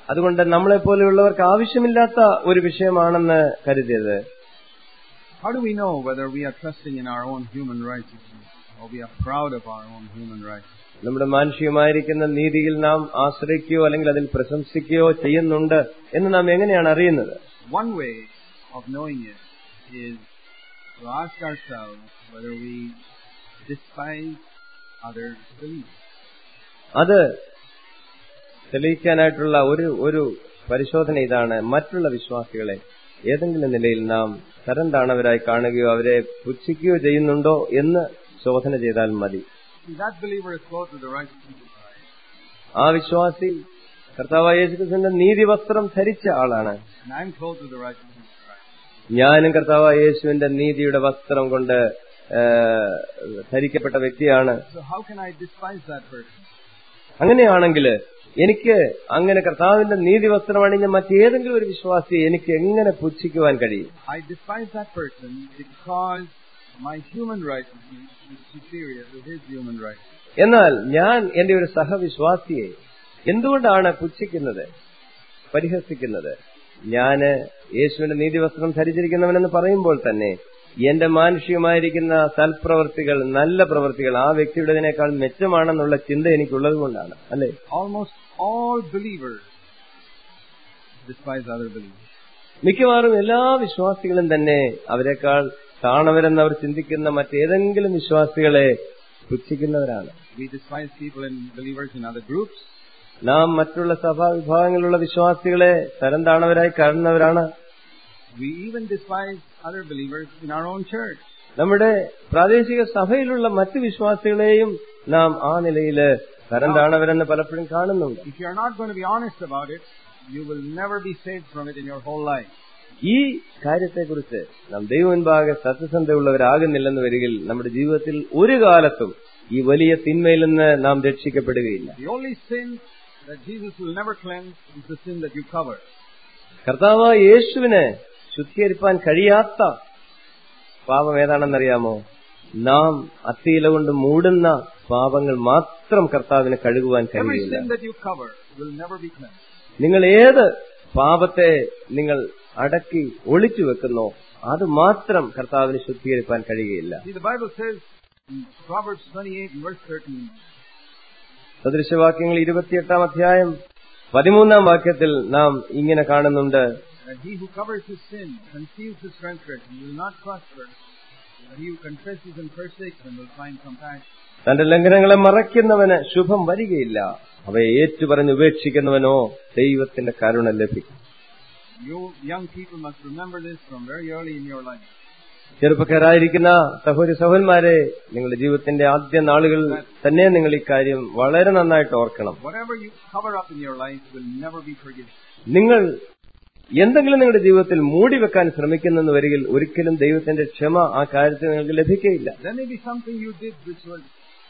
അതുകൊണ്ട് നമ്മളെപ്പോലെയുള്ളവർക്ക് ആവശ്യമില്ലാത്ത ഒരു വിഷയമാണെന്ന് കരുതിയത് How do we know whether we are trusting in our own human righteousness or we are proud of our own human righteousness? നമ്മുടെ മാനുഷികമായിരിക്കുന്ന നീതിയിൽ നാം ആശ്രയിക്കുകയോ അല്ലെങ്കിൽ അതിൽ പ്രശംസിക്കുകയോ ചെയ്യുന്നുണ്ട് എന്ന് നാം എങ്ങനെയാണ് അറിയുന്നത് One way of knowing it is to ask ourselves whether we despise other beliefs. അത് തെളിയിക്കാനായിട്ടുള്ള ഒരു ഒരു പരിശോധന ഇതാണ് മറ്റുള്ള വിശ്വാസികളെ ഏതെങ്കിലും നിലയിൽ നാം തരംതാണവരായി കാണുകയോ അവരെ പുച്ഛിക്കുകയോ ചെയ്യുന്നുണ്ടോ എന്ന് ശോധന ചെയ്താൽ മതി See, that believer is clothed with the righteousness of Christ. ആ വിശ്വാസി കർത്താവായ യേശുക്രിസ്തുവിന്റെ നീതി വസ്ത്രം ധരിച്ച ആളാണ് And I'm clothed with the righteousness of Christ. ഞാനും കർത്താവായ യേശുവിന്റെ നീതിയുടെ വസ്ത്രം കൊണ്ട് ആ, ധരിക്കപ്പെട്ട വ്യക്തിയാണ് So how can I despise that person? അങ്ങനെയാണെങ്കിൽ എനിക്ക് അങ്ങനെ കർത്താവിന്റെ നീതി വസ്ത്രം അണിഞ്ഞ മറ്റേതെങ്കിലും ഒരു വിശ്വാസിയെ എനിക്ക് എങ്ങനെ പുച്ഛിക്കുവാൻ കഴിയും I despise that person because my human righteousness is superior to his human righteousness. എന്നാൽ ഞാൻ എന്റെ ഒരു സഹവിശ്വാസിയെ എന്തുകൊണ്ടാണ് പുച്ഛിക്കുന്നത് പരിഹസിക്കുന്നത് ഞാന് യേശുവിന്റെ നീതിവസ്ത്രം ധരിച്ചിരിക്കുന്നവനെന്ന് പറയുമ്പോൾ തന്നെ എന്റെ മാനുഷികമായിരിക്കുന്ന സൽപ്രവർത്തികൾ നല്ല പ്രവർത്തികൾ ആ വ്യക്തിയുടേതിനേക്കാൾ മെച്ചമാണെന്നുള്ള ചിന്ത എനിക്കുള്ളത് കൊണ്ടാണ് അല്ലെ Almost all believers despise other believers. മിക്കവാറും എല്ലാ വിശ്വാസികളും തന്നെ അവരെക്കാൾ താണവരെന്ന് അവർ ചിന്തിക്കുന്ന മറ്റേതെങ്കിലും വിശ്വാസികളെ പുച്ഛിക്കുന്നവരാണ് We despise people and believers in other groups. നാം മറ്റുള്ള സഭാ വിഭാഗങ്ങളിലുള്ള വിശ്വാസികളെ തരം താണവരായി കാണുന്നവരാണ് We even despise other believers in our own church. നമ്മുടെ പ്രാദേശിക സഭയിലുള്ള മറ്റു വിശ്വാസികളെയും നാം ആ നിലയിൽ തരം താണവരെന്ന് പലപ്പോഴും കാണുന്നുണ്ട് If you're not going to be honest about it, you will never be saved from it in your whole life. ഈ കാര്യത്തെക്കുറിച്ച് നാം ദൈവമുൻപാകെ സത്യസന്ധയുള്ളവരാകുന്നില്ലെന്ന് വരികിൽ നമ്മുടെ ജീവിതത്തിൽ ഒരു കാലത്തും ഈ വലിയ തിന്മയിൽ നിന്ന് നാം രക്ഷിക്കപ്പെടുകയില്ല The only sin that Jesus will never cleanse is the sin that you cover. കർത്താവ് യേശുവിന് ശുദ്ധീകരിപ്പാൻ കഴിയാത്ത പാപം ഏതാണെന്നറിയാമോ നാം അത്തിയില കൊണ്ട് മൂടുന്ന പാപങ്ങൾ മാത്രം കർത്താവിന് കഴുകുവാൻ Every കഴിയില്ല sin that you cover will never be cleansed. നിങ്ങൾ ഏത് പാപത്തെ നിങ്ങൾ അടക്കി ഒളിച്ചു വെക്കുന്നോ അത് മാത്രം കർത്താവിന് ശുദ്ധീകരിപ്പാൻ കഴിയുകയില്ല See, the Bible says in Proverbs 28 and verse 13, സദൃശവാക്യങ്ങൾ ഇരുപത്തിയെട്ടാം അധ്യായം പതിമൂന്നാം വാക്യത്തിൽ നാം ഇങ്ങനെ കാണുന്നുണ്ട് that he who covers his sin conceals his transgression will not prosper, but he who confesses and forsakes them will find compassion. തന്റെ ലംഘനങ്ങളെ മറയ്ക്കുന്നവന് ശുഭം വരികയില്ല അവയെ ഏറ്റുപറഞ്ഞ് ഉപേക്ഷിക്കുന്നവനോ ദൈവത്തിന്റെ കരുണ ലഭിക്കും You young people must remember this from very early in your life. ചെറുപ്പക്കാരായിരിക്കുന്ന സഹോദരി സഹോദരന്മാരെ നിങ്ങളുടെ ജീവിതത്തിന്റെ ആദ്യ നാളുകളിൽ തന്നെ നിങ്ങൾ ഇക്കാര്യം വളരെ നന്നായിട്ട് ഓർക്കണം Whatever you cover up in your life will never be forgiven. നിങ്ങൾ എന്തെങ്കിലും നിങ്ങളുടെ ജീവിതത്തിൽ മൂടിവെക്കാൻ ശ്രമിക്കുന്നെന്ന് വരികിൽ ഒരിക്കലും ദൈവത്തിന്റെ ക്ഷമ ആ കാര്യത്തിൽ നിങ്ങൾക്ക് ലഭിക്കുകയില്ല There may be something you did which was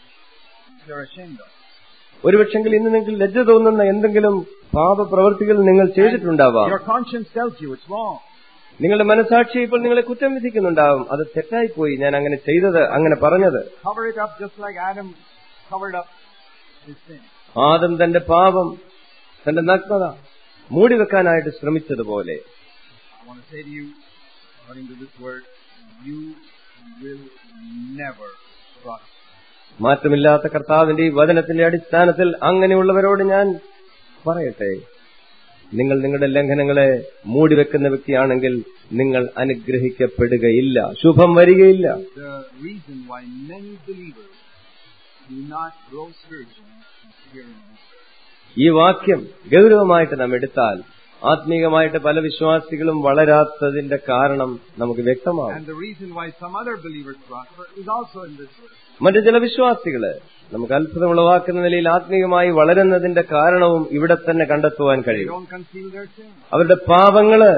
you're ashamed of. ഒരുപക്ഷെങ്കിൽ ഇന്ന് നിങ്ങൾക്ക് ലജ്ജ തോന്നുന്ന എന്തെങ്കിലും പാപപ്രവർത്തികൾ നിങ്ങൾ ചെയ്തിട്ടുണ്ടാവാം Your conscience tells you it's wrong. നിങ്ങളുടെ മനസാക്ഷി ഇപ്പോൾ നിങ്ങളെ കുറ്റം വിധിക്കുന്നുണ്ടാവും അത് തെറ്റായിപ്പോയി ഞാൻ അങ്ങനെ ചെയ്തത് അങ്ങനെ പറഞ്ഞത് Cover it up just like Adam covered up his sin. Adam തന്റെ പാപം തന്റെ നഗ്നത മൂടിവെക്കാനായിട്ട് ശ്രമിച്ചതുപോലെ I want to say to you, according to this word, you will never prosper. മാറ്റമില്ലാത്ത കർത്താവിന്റെ ഈ വചനത്തിന്റെ അടിസ്ഥാനത്തിൽ അങ്ങനെയുള്ളവരോട് ഞാൻ പറയട്ടെ നിങ്ങൾ നിങ്ങളുടെ ലംഘനങ്ങളെ മൂടിവെക്കുന്ന വ്യക്തിയാണെങ്കിൽ നിങ്ങൾ അനുഗ്രഹിക്കപ്പെടുകയില്ല ശുഭം വരികയില്ല The reason why many believers do not grow spiritually is hearing this. ഈ വാക്യം ഗൗരവമായിട്ട് നാം എടുത്താൽ ആത്മീകമായിട്ട് പല വിശ്വാസികളും വളരാത്തതിന്റെ കാരണം നമുക്ക് വ്യക്തമാകും And the reason why some other believers prosper is also in this verse. മറ്റു ചില വിശ്വാസികള് നമുക്ക് അത്ഭുതം ഉളവാക്കുന്ന നിലയിൽ ആത്മീയമായി വളരുന്നതിന്റെ കാരണവും ഇവിടെ തന്നെ കണ്ടെത്തുവാൻ They കഴിയും don't conceal their sin. അവരുടെ പാപങ്ങള്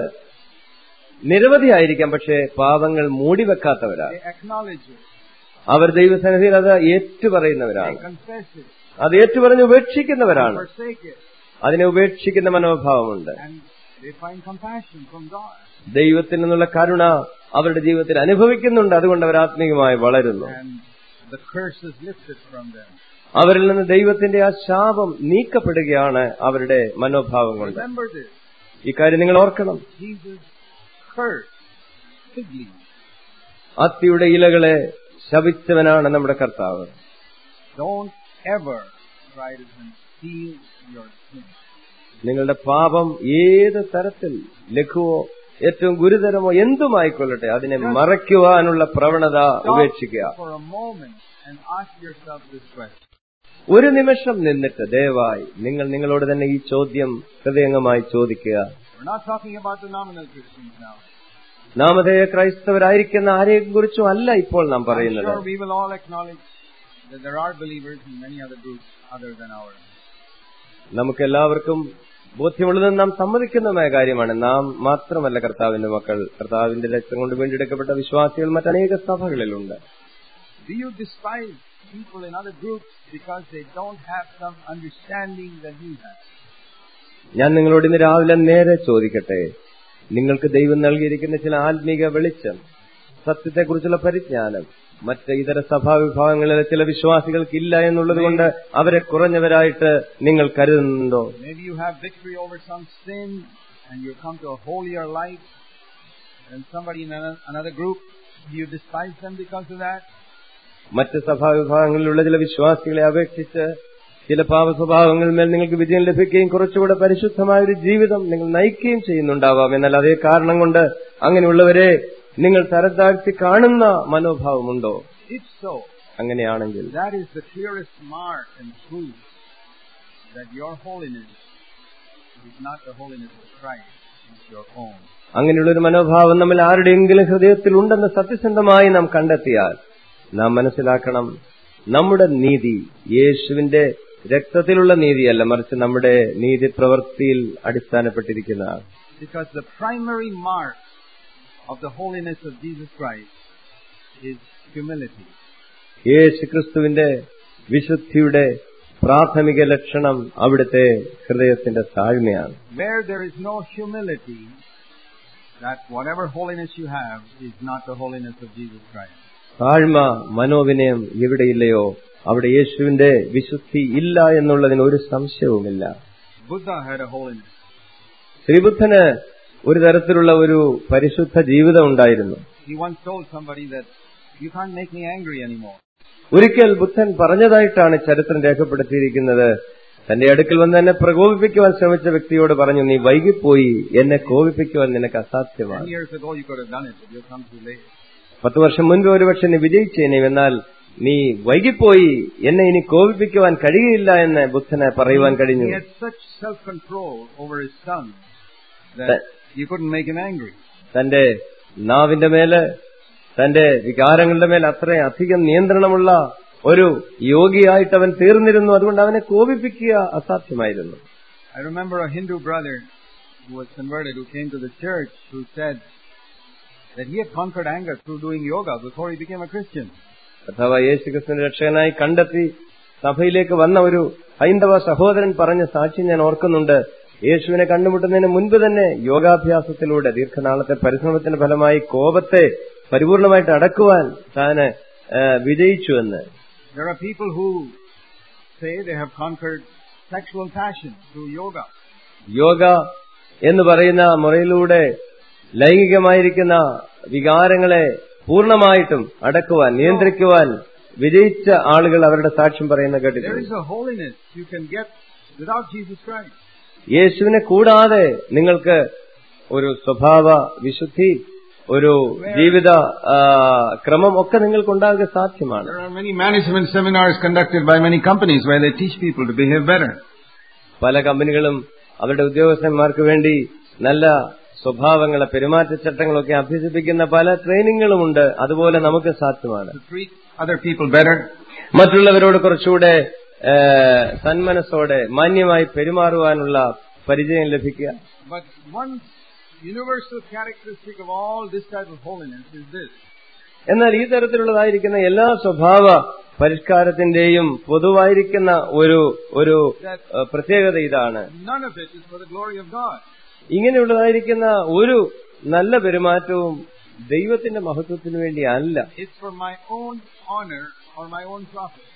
നിരവധിയായിരിക്കാം പക്ഷേ പാപങ്ങൾ മൂടിവെക്കാത്തവരാണ് They acknowledge it. അവർ ദൈവസന്നിധിയിൽ അത് They ഏറ്റുപറയുന്നവരാണ് confess it. അത് ഏറ്റുപറഞ്ഞ് ഉപേക്ഷിക്കുന്നവരാണ് Forsake it. അതിനെ ഉപേക്ഷിക്കുന്ന മനോഭാവമുണ്ട് And they find compassion from God. ദൈവത്തിൽ നിന്നുള്ള കരുണ അവരുടെ ജീവിതത്തിൽ അനുഭവിക്കുന്നുണ്ട് അതുകൊണ്ട് അവർ ആത്മീയമായി വളരുന്നു And the curse is lifted from them. അവരിൽ നിന്ന് ദൈവത്തിന്റെ ആ ശാപം നീക്കപ്പെടുകയാണ് അവരുടെ മനോഭാവം കൊണ്ട് Remember this. ഇക്കാര്യം നിങ്ങൾ ഓർക്കണം Jesus cursed fig leaves. അത്തിയുടെ ഇലകളെ ശപിച്ചവനാണ് നമ്മുടെ കർത്താവ് Don't ever try to conceal your sin. നിങ്ങളുടെ പാപം ഏത് തരത്തിൽ ലഘുവോ ഏറ്റവും ഗുരുതരമോ എന്തുമായിക്കൊള്ളട്ടെ അതിനെ മറയ്ക്കുവാനുള്ള പ്രവണത ഉപേക്ഷിക്കുക Stop for a moment and ask yourself this question. ഒരു നിമിഷം നിന്നിട്ട് ദയവായി നിങ്ങൾ നിങ്ങളോട് തന്നെ ഈ ചോദ്യം ഹൃദയംഗമായി ചോദിക്കുക We're not talking about the nominal Christians now. നാമധേയ ക്രൈസ്തവരായിരിക്കുന്ന ആരെയും കുറിച്ചും അല്ല ഇപ്പോൾ നാം I'm പറയുന്നത് sure we will all acknowledge that there are believers in many other groups other than ours. നമുക്ക് എല്ലാവർക്കും ബോധ്യമുള്ളതെന്ന് നാം സമ്മതിക്കുന്നതുമായ കാര്യമാണ് നാം മാത്രമല്ല കർത്താവിന്റെ മക്കൾ കർത്താവിന്റെ രക്തം കൊണ്ട് വീണ്ടെടുക്കപ്പെട്ട വിശ്വാസികൾ മറ്റനേക സഭകളിലുണ്ട് Do you despise people in other groups because they don't have some understanding that you have? ഞാൻ നിങ്ങളോട് ഇന്ന് രാവിലെ നേരെ ചോദിക്കട്ടെ നിങ്ങൾക്ക് ദൈവം നൽകിയിരിക്കുന്ന ചില ആത്മീക വെളിച്ചം സത്യത്തെക്കുറിച്ചുള്ള പരിജ്ഞാനം മറ്റ് ഇതര സഭാവിഭാഗങ്ങളിലെ ചില വിശ്വാസികൾക്ക് ഇല്ല എന്നുള്ളത് കൊണ്ട് അവരെ കുറഞ്ഞവരായിട്ട് നിങ്ങൾ കരുതുന്നുണ്ടോ Maybe you have victory over some sin and you come to a holier life than somebody in another, another group. Do you despise them because of that? മറ്റ് സഭാവിഭാഗങ്ങളിലുള്ള ചില വിശ്വാസികളെ അപേക്ഷിച്ച് ചില പാപ സ്വഭാവങ്ങളിന്മേൽ നിങ്ങൾക്ക് വിജയം ലഭിക്കുകയും കുറച്ചുകൂടെ പരിശുദ്ധമായ ഒരു ജീവിതം നിങ്ങൾ നയിക്കുകയും ചെയ്യുന്നുണ്ടാവാം എന്നാൽ അതേ കാരണം കൊണ്ട് അങ്ങനെയുള്ളവരെ നിങ്ങൾ തരത്താഴ്ത്തി കാണുന്ന മനോഭാവമുണ്ടോ If so, അങ്ങനെയാണെങ്കിൽ that is the clearest mark and proof that your holiness is not the holiness of Christ, it's your own. അങ്ങനെയുള്ള ഒരു മനോഭാവം നമ്മൾ ആരുടെയെങ്കിലും ഹൃദയത്തിൽ ഉണ്ടെന്ന് സത്യസന്ധമായി നാം കണ്ടെത്തിയാൽ നാം മനസ്സിലാക്കണം നമ്മുടെ നീതി യേശുവിന്റെ രക്തത്തിലുള്ള നീതിയല്ല മറിച്ച് നമ്മുടെ നീതി പ്രവൃത്തിയിൽ അടിസ്ഥാനപ്പെട്ടിരിക്കുന്നതാണ് Because the primary mark of the holiness of Jesus Christ is humility. യേശു ക്രിസ്തുവിന്റെ വിശുദ്ധിയുടെ പ്രാഥമിക ലക്ഷണം അവിടുത്തെ ഹൃദയത്തിന്റെ താഴ്മയാണ് Where there is no humility, that whatever holiness you have is not the holiness of Jesus Christ. താഴ്മ മനോവിനയം എവിടെയില്ലയോ അവിടെ യേശുവിന്റെ വിശുദ്ധി ഇല്ല എന്നുള്ളതിന് ഒരു സംശയവുമില്ല Buddha had a holiness. ശ്രീബുദ്ധന് ഒരു തരത്തിലുള്ള ഒരു പരിശുദ്ധ ജീവിതം ഉണ്ടായിരുന്നു He once told somebody that you can't make me angry anymore. ഒരിക്കൽ ബുദ്ധൻ പറഞ്ഞതായിട്ടാണ് ചരിത്രം രേഖപ്പെടുത്തിയിരിക്കുന്നത് തന്റെ അടുക്കൽ വന്ന് എന്നെ പ്രകോപിപ്പിക്കുവാൻ ശ്രമിച്ച വ്യക്തിയോട് പറഞ്ഞു നീ വൈകിപ്പോയി എന്നെ കോപിപ്പിക്കുവാൻ നിനക്ക് Ten അസാധ്യമാണ് years ago you could have done it, but you've come too late. പത്ത് വർഷം മുൻപ് ഒരുപക്ഷെ നീ വിജയിച്ചേനെ എന്നാൽ നീ വൈകിപ്പോയി എന്നെ ഇനി കോപിപ്പിക്കുവാൻ കഴിയില്ല എന്ന് ബുദ്ധന് പറയുവാൻ കഴിഞ്ഞു He had such self-control over his tongue that you couldn't make him angry. തന്റെ നാവിന്റെ മേല് തന്റെ വികാരങ്ങളുടെ മേൽ അത്രയും അധികം നിയന്ത്രണമുള്ള ഒരു യോഗിയായിട്ട് അവൻ തീർന്നിരുന്നു അതുകൊണ്ട് അവനെ കോപിപ്പിക്കുക അസാധ്യമായിരുന്നു I remember a Hindu brother who was converted, who came to the church, who said that he had conquered anger through doing yoga before he became a Christian. അഥവാ യേശു ക്രിസ്തുവിനെ രക്ഷകനായി കണ്ടെത്തി സഭയിലേക്ക് വന്ന ഒരു ഹൈന്ദവ സഹോദരൻ പറഞ്ഞ സാക്ഷി ഞാൻ ഓർക്കുന്നുണ്ട് യേശുവിനെ കണ്ടുമുട്ടുന്നതിന് മുൻപ് തന്നെ യോഗാഭ്യാസത്തിലൂടെ ദീർഘനാളത്തെ പരിശ്രമത്തിന്റെ ഫലമായി കോപത്തെ പരിപൂർണമായിട്ട് അടക്കുവാൻ താന് ആ, വിജയിച്ചുവെന്ന് There are people who say they have conquered sexual passion through yoga. Yoga എന്ന് പറയുന്ന മുറയിലൂടെ ലൈംഗികമായിരിക്കുന്ന വികാരങ്ങളെ പൂർണ്ണമായിട്ടും അടക്കുവാൻ നിയന്ത്രിക്കുവാൻ വിജയിച്ച ആളുകൾ അവരുടെ സാക്ഷ്യം പറയുന്ന There കേട്ടിട്ടുണ്ട് is a holiness you can get without Jesus Christ. യേശുവിനെ കൂടാതെ നിങ്ങൾക്ക് ഒരു സ്വഭാവ വിശുദ്ധി ഒരു ജീവിത ആ, ക്രമം ഒക്കെ നിങ്ങൾക്കുണ്ടാകുക സാധ്യമാണ് There are many management seminars conducted by many companies where they teach people to behave better. പല കമ്പനികളും അവരുടെ ഉദ്യോഗസ്ഥന്മാർക്ക് വേണ്ടി നല്ല സ്വഭാവങ്ങളെ പെരുമാറ്റച്ചട്ടങ്ങളൊക്കെ അഭ്യസിപ്പിക്കുന്ന പല ട്രെയിനിങ്ങുകളുമുണ്ട് അതുപോലെ നമുക്ക് സാധ്യമാണ് To treat other people better. മറ്റുള്ളവരോട് കുറച്ചുകൂടെ ഏ, സന്മനസ്സോടെ മാന്യമായി പെരുമാറുവാനുള്ള പരിചയം ലഭിക്കുക But one universal characteristic of all this type of holiness is this. എന്നാൽ ഈ തരത്തിലുള്ളതായിരിക്കുന്ന എല്ലാ സ്വഭാവ പരിഷ്കാരത്തിന്റെയും പൊതുവായിരിക്കുന്ന ഒരു ഒരു ഏ, പ്രത്യേകത ഇതാണ് None of it is for the glory of God. ഇങ്ങനെയുള്ളതായിരിക്കുന്ന ഒരു നല്ല പെരുമാറ്റവും ദൈവത്തിന്റെ മഹത്വത്തിന് വേണ്ടി അല്ല It's for my own honor or my own profit.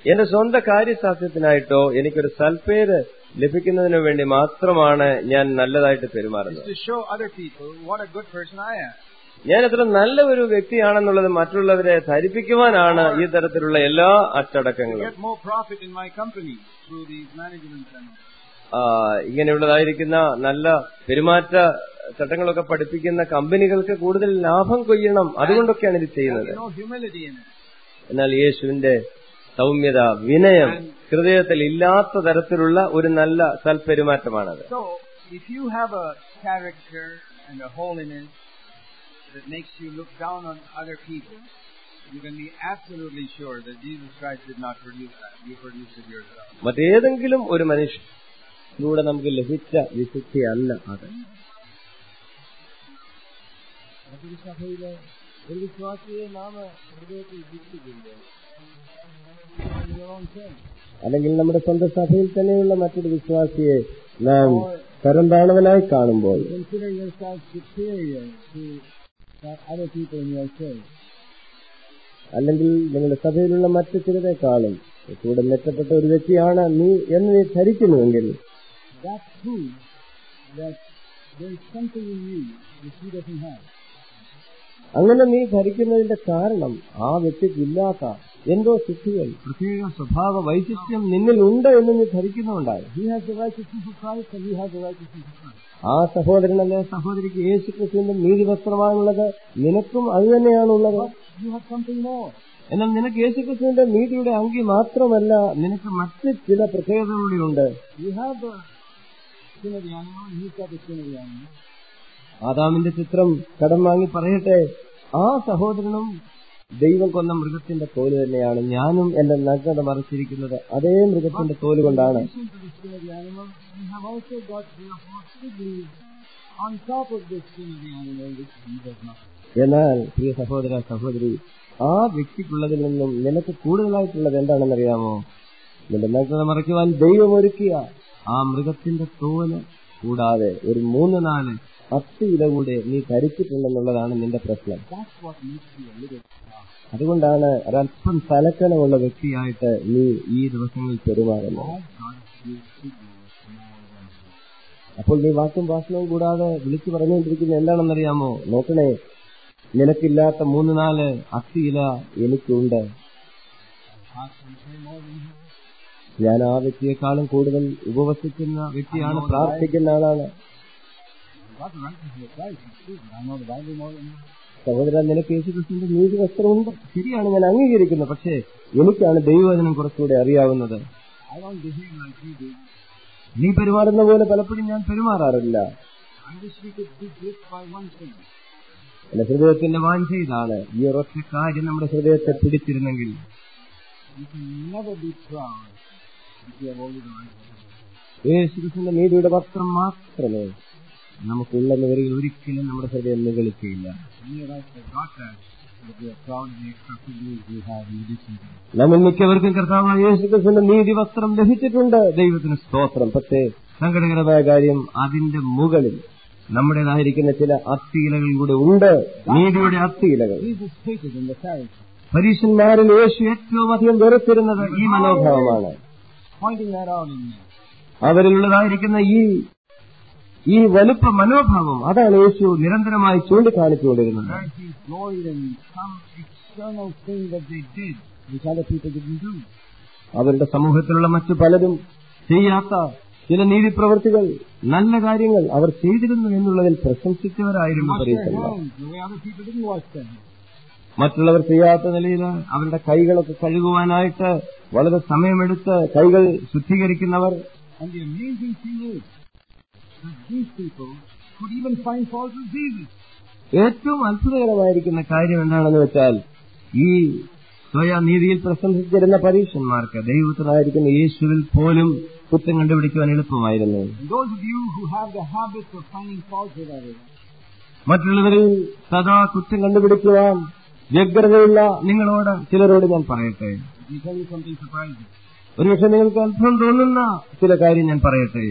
എന്റെ സ്വന്തം കാര്യസാധ്യത്തിനായിട്ടോ എനിക്കൊരു സൽപ്പേര് ലഭിക്കുന്നതിനു വേണ്ടി മാത്രമാണ് ഞാൻ നല്ലതായിട്ട് It's പെരുമാറുന്നത് to show other people what a good person I am. ഞാൻ എത്ര നല്ല ഒരു വ്യക്തിയാണെന്നുള്ളത് മറ്റുള്ളവരെ ധരിപ്പിക്കുവാനാണ് ഈ തരത്തിലുള്ള എല്ലാ To അച്ചടക്കങ്ങളും get more profit in my company through these management and all. ആ, ഇങ്ങനെയുള്ളതായിരിക്കുന്ന നല്ല പെരുമാറ്റ ചട്ടങ്ങളൊക്കെ പഠിപ്പിക്കുന്ന കമ്പനികൾക്ക് കൂടുതൽ ലാഭം കൊയ്യണം അതുകൊണ്ടൊക്കെയാണ് ഇത് ചെയ്യുന്നത് There's no humility in it. എന്നാൽ യേശുവിന്റെ സൗമ്യത വിനയം ഹൃദയത്തിൽ ഇല്ലാത്ത തരത്തിലുള്ള ഒരു നല്ല സൽപെരുമാറ്റമാണത് So, if you have a character and a holiness that makes you look down on other people, you can be absolutely sure that Jesus Christ did not produce that. You produced it yourself. മറ്റേതെങ്കിലും ഒരു മനുഷ്യനിലൂടെ നമുക്ക് ലഭിച്ച വിശുദ്ധിയല്ല അത് മറ്റൊരു സഭയിലെ ഒരു വിശ്വാസിയെ നാം ഹൃദയത്തിൽ ദുഃഖിക്കില്ലേ അല്ലെങ്കിൽ നമ്മുടെ സ്വന്തം സഭയിൽ തന്നെയുള്ള മറ്റൊരു വിശ്വാസിയെ നാം തരംതാണവനായി കാണുമ്പോൾ Consider yourself superior to other people in your church. അല്ലെങ്കിൽ നിങ്ങളുടെ സഭയിലുള്ള മറ്റു ചിലരെക്കാളും കൂടെ മെച്ചപ്പെട്ട ഒരു വ്യക്തിയാണ് നീ എന്ന് നീ ധരിക്കുന്നുവെങ്കിൽ That proves that there is something in you which he doesn't have. അങ്ങനെ നീ ധരിക്കുന്നതിന്റെ കാരണം ആ വ്യക്തിക്ക് ഇല്ലാത്ത എന്തോ സിദ്ധികൾ പ്രത്യേക സ്വഭാവ വൈശിഷ്ട്യം നിന്നിൽ ഉണ്ട് എന്ന് നീ ധരിക്കുന്നുണ്ടായി He has the righteousness of Christ and you have the righteousness of Christ. ആ സഹോദരൻ അല്ലെ സഹോദരിക്ക് യേശു ക്രിസ്തുവിന്റെ നീതി വസ്ത്രമാണുള്ളത് നിനക്കും അത് തന്നെയാണുള്ളത് You have something more. എന്നാൽ നിനക്ക് യേശു ക്രിസ്തുവിന്റെ നീതിയുടെ അങ്കി മാത്രമല്ല നിനക്ക് മറ്റ് ചില പ്രത്യേകതകളുണ്ട് You have the skin of the animal and he's got the skin of the animal. ആദാമിന്റെ ചിത്രം കടം വാങ്ങി പറയട്ടെ ആ സഹോദരനും ദൈവം കൊന്ന മൃഗത്തിന്റെ തോല് തന്നെയാണ് ഞാനും എന്റെ നഗ്നത മറച്ചിരിക്കുന്നത് അതേ മൃഗത്തിന്റെ തോല് കൊണ്ടാണ് In addition to the skin of the animal, you have also got the apostle leaves on top of the skin of the animal which he does not. എന്നാൽ പ്രിയ സഹോദര സഹോദരി ആ വ്യക്തിക്കുള്ളതിൽ നിന്നും നിനക്ക് കൂടുതലായിട്ടുള്ളത് എന്താണെന്നറിയാമോ നിന്റെ നഗ്നത മറയ്ക്കുവാൻ ദൈവം ഒരുക്കിയ ആ മൃഗത്തിന്റെ തോല് കൂടാതെ ഒരു മൂന്ന് നാല് പത്ത് ഇല കൂടെ നീ ധരിച്ചിട്ടുണ്ടെന്നുള്ളതാണ് നിന്റെ പ്രശ്നം That's what makes you a little അതുകൊണ്ടാണ് ഒരല്പം തലക്കനമുള്ള വ്യക്തിയായിട്ട് നീ ഈ ദിവസങ്ങളിൽ പെരുമാറുന്നത് അപ്പോൾ നീ വാക്കും ഭാഷണവും കൂടാതെ വിളിച്ചു പറഞ്ഞുകൊണ്ടിരിക്കുന്നത് എന്താണെന്നറിയാമോ നോക്കണേ നിനക്കില്ലാത്ത മൂന്ന് നാല് അത്തിയില എനിക്കുണ്ട് ഞാൻ ആ വ്യക്തിയെക്കാളും കൂടുതൽ ഉപവസിക്കുന്ന വ്യക്തിയാണ് പ്രാർത്ഥിക്കുന്ന ആളാണ് Got the righteousness of Christ, it's true, but I know the Bible more than you. സഹോദരൻ നിനക്ക് യേശുക്രിസ്തുവിന്റെ നീതി വസ്ത്രമുണ്ട് ശരിയാണ് ഞാൻ അംഗീകരിക്കുന്നത് പക്ഷേ എനിക്കാണ് ദൈവവചനം കുറച്ചുകൂടെ അറിയാവുന്നത് I don't behave like you do. നീ പെരുമാറുന്ന പോലെ പലപ്പോഴും ഞാൻ പെരുമാറാറില്ല I wish we could be gripped by one thing. എന്റെ ഹൃദയത്തിന്റെ വാഞ്ച ഇതാണ് ഈ ഒരൊറ്റ കാര്യം നമ്മുടെ ഹൃദയത്തെ പിടിച്ചിരുന്നെങ്കിൽ You can never be proud if you have only the righteousness. യേശുക്രിസ്തുവിന്റെ നീതിയുടെ വസ്ത്രം മാത്രമേ നമുക്കുള്ളെന്ന് വരിക ഒരിക്കലും നമ്മുടെ ഹൃദയം നിഗളിക്കുകയില്ല Many of us have got that, but we are proud of the extra privilege we have in addition to that. നമ്മൾ മിക്കവർക്കും കർത്താവ് യേശുക്രിസ്തുവിന്റെ നീതി വസ്ത്രം ലഭിച്ചിട്ടുണ്ട് ദൈവത്തിന് സ്തോത്രം പക്ഷേ സങ്കടകരമായ കാര്യം അതിന്റെ മുകളിൽ നമ്മുടേതായിരിക്കുന്ന ചില അത്തിയിലകൾ കൂടെ ഉണ്ട് നീതിയുടെ അത്തിയിലകൾ Jesus hated in the Pharisees, പരീക്ഷന്മാരിൽ യേശു ഏറ്റവും അധികം വെറുത്തിരുന്നത് ഈ മനോഭാവമാണ് pointing that out in me. അവരിലുള്ളതായിരിക്കുന്ന ഈ ഈ വലുപ്പ മനോഭാവം അതാണ് യേശു നിരന്തരമായി ചൂണ്ടിക്കാണിച്ചുകൊണ്ടിരുന്നത് Pharisees gloried in some external thing that they did, which other people didn't do. അവരുടെ സമൂഹത്തിലുള്ള മറ്റു പലരും ചെയ്യാത്ത ചില നീതിപ്രവൃത്തികൾ നല്ല കാര്യങ്ങൾ അവർ ചെയ്തിരുന്നു എന്നുള്ളതിൽ പ്രശംസിച്ചവരായിരുന്നു Wash their പരീക്ഷന്മാർ hands the way other people didn't wash their hands. മറ്റുള്ളവർ ചെയ്യാത്ത നിലയിൽ അവരുടെ കൈകളൊക്കെ കഴുകുവാനായിട്ട് വളരെ സമയമെടുത്ത് കൈകൾ ശുദ്ധീകരിക്കുന്നവർ And the amazing thing is that these people could even find fault with Jesus. ഏറ്റവും അത്ഭുതകരമായിരിക്കുന്ന കാര്യം എന്താണെന്ന് വെച്ചാൽ ഈ സ്വയനീതിയിൽ പ്രശംസിച്ചിരുന്ന പരീക്ഷന്മാർക്ക് ദൈവത്തിനായിരിക്കുന്ന യേശുവിൽ പോലും കുറ്റം കണ്ടുപിടിക്കുവാൻ എളുപ്പമായിരുന്നു And those of you who have the habit of finding fault with others, മറ്റുള്ളവരിൽ സദാ കുറ്റം കണ്ടുപിടിക്കുവാൻ വ്യഗ്രതയുള്ള നിങ്ങളോട് ചിലരോട് ഞാൻ പറയട്ടെ let me tell you something surprising. ഒരുപക്ഷെ നിങ്ങൾക്ക് അത്ഭുതം തോന്നുന്ന ചില കാര്യം ഞാൻ പറയട്ടെ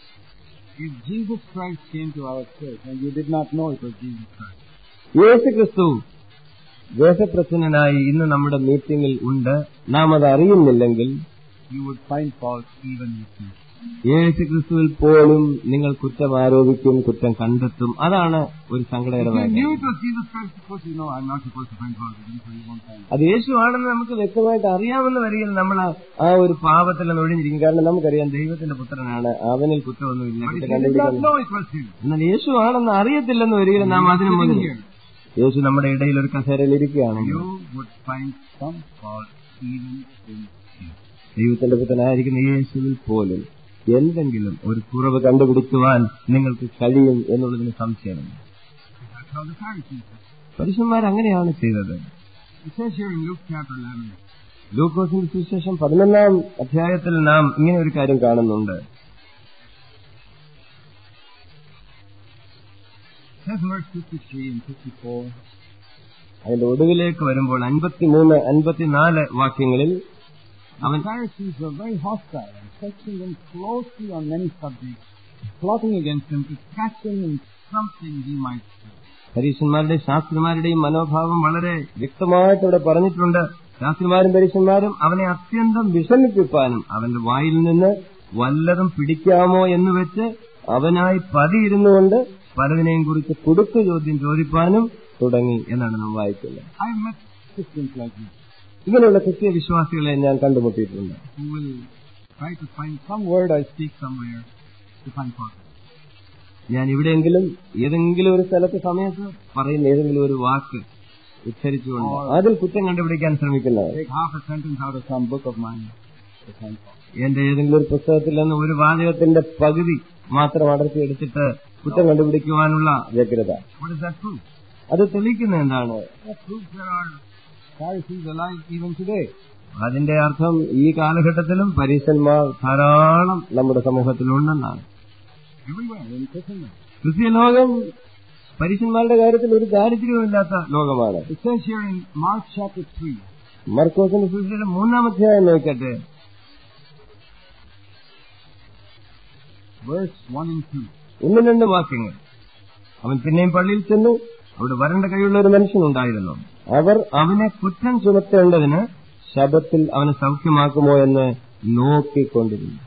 If Jesus Christ came to our church and you did not know it was Jesus Christ, യേശു ക്രിസ്തു ദേശപ്രസന്നനായി ഇന്ന് നമ്മുടെ മീറ്റിംഗിൽ ഉണ്ട് നാം അത് അറിയുന്നില്ലെങ്കിൽ you would find fault even with me. യേശു ക്രിസ്തുവിൽ പോലും നിങ്ങൾ കുറ്റം ആരോപിക്കും കുറ്റം കണ്ടെത്തും അതാണ് ഒരു If സങ്കടകരമായ you knew കാര്യം. it was Jesus Christ, of course you know I'm not supposed to find fault with him, so you won't find. അത് യേശു ആണെന്ന് നമുക്ക് വ്യക്തമായിട്ട് അറിയാമെന്ന് വരികയിൽ നമ്മൾ ആ ഒരു പാപത്തിൽ ഒഴിഞ്ഞിരിക്കും കാരണം നമുക്കറിയാം ദൈവത്തിന്റെ പുത്രനാണ് അവനിൽ കുറ്റമൊന്നുമില്ല But if കുറ്റം you did not കണ്ടുപിടിക്കാൻ know it was him, എന്നാൽ യേശു ആണെന്ന് അറിയത്തില്ലെന്ന് വരികയിൽ നാം അതിനു sitting മുന്നിൽ here, യേശു നമ്മുടെ ഇടയിൽ ഒരു കസേരയിൽ ഇരിക്കുകയാണെങ്കിൽ you would find some fault even in him. ദൈവത്തിന്റെ പുത്രനായിരിക്കുന്ന യേശുവിൽ പോലും എന്തെങ്കിലും ഒരു കുറവ് കണ്ടുപിടിക്കുവാൻ നിങ്ങൾക്ക് കഴിയും എന്നുള്ളതിന് സംശയമില്ല That's how the Pharisees did. പുരുഷന്മാർ അങ്ങനെയാണ് ചെയ്തത് It says here in Luke chapter 11, ലൂക്കോസിന്റെ സുവിശേഷം പതിനൊന്നാം അധ്യായത്തിൽ നാം ഇങ്ങനെ ഒരു കാര്യം കാണുന്നുണ്ട് it says in verse 53 and 54, അതിന്റെ ഒടുവിലേക്ക് വരുമ്പോൾ അൻപത്തിമൂന്ന് അൻപത്തിനാല് വാക്യങ്ങളിൽ The Pharisees were very hostile and searching him closely on many subjects, plotting against him to catch him in something he might say. പരീക്ഷന്മാരുടെയും ശാസ്ത്രിമാരുടെയും മനോഭാവം വളരെ വ്യക്തമായിട്ട് ഇവിടെ പറഞ്ഞിട്ടുണ്ട് ശാസ്ത്രിമാരും പരീക്ഷന്മാരും അവനെ അത്യന്തം വിഷമിപ്പിപ്പാനും അവന്റെ വായിൽ നിന്ന് വല്ലതും പിടിക്കാമോ എന്ന് വെച്ച് അവനായി പതിയിരുന്നുകൊണ്ട് പലതിനെയും കുറിച്ച് കുടുക്ക് ചോദ്യം ചോദിപ്പാനും തുടങ്ങി എന്നാണ് നാം വായിക്കുന്നത് I've met Christians like this ഇങ്ങനെയുള്ള ക്രിസ്തീയ വിശ്വാസികളെ ഞാൻ കണ്ടുമുട്ടിയിട്ടുണ്ട് who will try to find some word I speak somewhere to find fault. ഞാൻ എവിടെയെങ്കിലും ഏതെങ്കിലും ഒരു സ്ഥലത്ത് സമയത്ത് പറയുന്ന ഏതെങ്കിലും ഒരു വാക്ക് ഉച്ചരിച്ചുകൊണ്ട് അതിൽ കുറ്റം കണ്ടുപിടിക്കാൻ ശ്രമിക്കുന്നവർ Take half a sentence out of some book of mine to find fault. എന്റെ ഏതെങ്കിലും ഒരു പുസ്തകത്തിൽ നിന്ന് ഒരു വാചകത്തിന്റെ പകുതി മാത്രം അടർത്തിയെടുത്തിട്ട് കുറ്റം കണ്ടുപിടിക്കുവാനുള്ള വ്യഗ്രത What does that prove? അത് തെളിയിക്കുന്ന എന്താണ് That proves there are Pharisees alive even today. അതിന്റെ അർത്ഥം ഈ കാലഘട്ടത്തിലും പരീശന്മാർ ധാരാളം നമ്മുടെ സമൂഹത്തിലുണ്ടെന്നാണ് Everywhere in Christendom. ക്രിസ്ത്യ ലോകം പരീശന്മാരുടെ കാര്യത്തിൽ ഒരു ദാരിദ്ര്യവുമില്ലാത്ത ലോകമാണ് It says here in Mark chapter 3, മർക്കോസിന്റെ സുവിശേഷം മൂന്നാം അധ്യായം നോക്കട്ടെ verse 1 and 2. ഒന്ന് രണ്ട് വാക്യങ്ങൾ അവൻ പിന്നെയും പള്ളിയിൽ ചെന്നു അവിടെ വരണ്ട കൈയുള്ള ഒരു മനുഷ്യനുണ്ടായിരുന്നു അവർ അവനെ കുറ്റം ചുമത്തേണ്ടതിന് ശബത്തിൽ അവനെ സൗഖ്യമാക്കുമോ എന്ന് നോക്കിക്കൊണ്ടിരുന്നു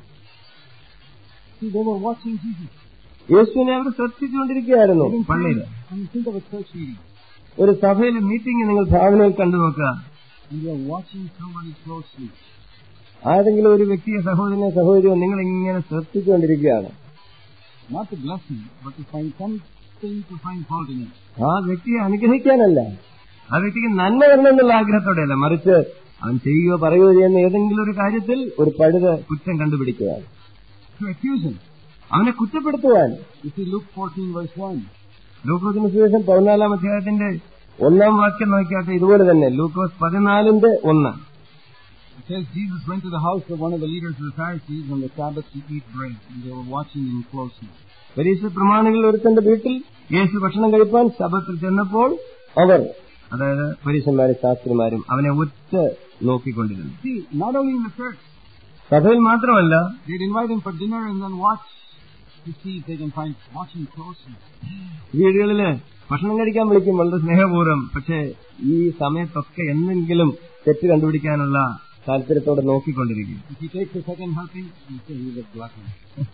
See, they were watching Jesus. യേശുവിനെ അവർ ശ്രദ്ധിച്ചുകൊണ്ടിരിക്കുകയായിരുന്നു Even പള്ളിയിൽ I mean, think of a church meeting. ഒരു സഭയിലെ മീറ്റിംഗ് നിങ്ങൾ ഭാവനയിൽ കണ്ടു നോക്കുക And you are watching somebody closely. ആരെങ്കിലും ഒരു വ്യക്തിയെ സഹോദരനെ സഹോദരിയോ നിങ്ങൾ ഇങ്ങനെ ശ്രദ്ധിച്ചുകൊണ്ടിരിക്കുകയാണ് Not to bless him, but to find something to find fault in him. ആ വ്യക്തിയെ അനുഗ്രഹിക്കാനല്ല ആ വ്യക്തിക്ക് നന്മ വരണമെന്നുള്ള ആഗ്രഹത്തോടെയല്ല മറിച്ച് അവൻ ചെയ്യുകയോ പറയുകയോ ചെയ്യുന്ന ഏതെങ്കിലും ഒരു കാര്യത്തിൽ ഒരു പഴുത് കുറ്റം കണ്ടുപിടിക്കുവാൻ To accuse him. അവനെ കുറ്റപ്പെടുത്തുവാൻ You see Luke 14 verse 1. ലൂക്കോസിന് ശേഷം പതിനാലാം അധ്യായത്തിന്റെ ഒന്നാം വാക്യം നോക്കിയാട്ടെ ഇതുപോലെ തന്നെ ലൂക്കോസ് പതിനാലിന്റെ ഒന്ന് It says Jesus went to the house of one of the leaders of the Pharisees on the Sabbath to eat bread, and they were watching him closely. പരീക്ഷ പ്രമാണികൾ ഒരുത്തന്റെ വീട്ടിൽ യേശു ഭക്ഷണം കഴിപ്പാൻ ശബത്തിൽ ചെന്നപ്പോൾ അവർ അതായത് പരീക്ഷന്മാരും ശാസ്ത്രിമാരും അവനെ ഒറ്റ നോക്കിക്കൊണ്ടിരുന്നു See, not only in the church, സഭയിൽ മാത്രമല്ല they'd invite him for dinner and then watch to see if they can find, watch him closely. വീടുകളില് ഭക്ഷണം കഴിക്കാൻ വിളിക്കും വളരെ സ്നേഹപൂർവ്വം പക്ഷെ ഈ സമയത്തൊക്കെ എന്തെങ്കിലും തെറ്റ് കണ്ടുപിടിക്കാനുള്ള താല്പര്യത്തോടെ നോക്കിക്കൊണ്ടിരിക്കും If he takes a second helping, you say he's a glutton.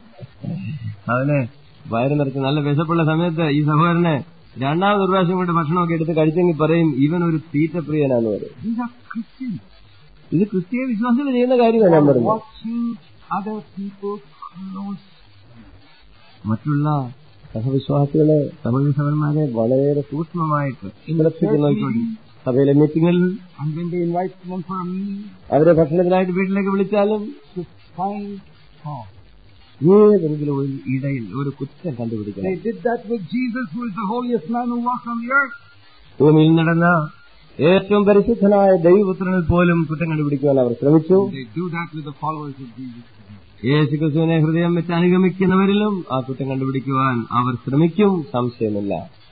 അവന് വയറ് നിറച്ച് നല്ല വിശപ്പുള്ള സമയത്ത് ഈ സഹോദരനെ രണ്ടാമത് ഒരു പ്രാവശ്യം കൊണ്ട് ഭക്ഷണമൊക്കെ എടുത്ത് കഴിച്ചെങ്കിൽ പറയും ഇവൻ ഒരു തീറ്റപ്രിയനാന്ന് പറയും These are Christians. ഇത് ക്രിസ്തീയ വിശ്വാസികൾ ചെയ്യുന്ന കാര്യമാണ് ഞാൻ പറഞ്ഞത് Watching other people close. മറ്റുള്ള സഹവിശ്വാസികളെ സഹോദരന്മാരെ വളരെ സൂക്ഷ്മമായിട്ട് ശ്രദ്ധിച്ച് നോക്കിക്കൊണ്ട് സഭയിലെ മീറ്റിംഗിൽ And when they invite them for a meal, അവരെ ഭക്ഷണത്തിനായിട്ട് വീട്ടിലേക്ക് വിളിച്ചാലും to find fault. ഏതെങ്കിലും ഒരു ഇടയിൽ ഒരു കുറ്റം കണ്ടുപിടിക്കണം They did that with Jesus, who is the holiest man who walked on the earth. ഭൂമിയിൽ നടന്ന ഏറ്റവും പരിശുദ്ധനായ ദൈവപുത്രനിൽ പോലും കുറ്റം കണ്ടുപിടിക്കുവാൻ അവർ ശ്രമിച്ചു They do that with the followers of Jesus. today. യേശു ക്രിസ്തുവിനെ ഹൃദയം വെച്ച് അനുഗമിക്കുന്നവരിലും ആ കുറ്റം കണ്ടുപിടിക്കുവാൻ അവർ ശ്രമിക്കും സംശയമില്ല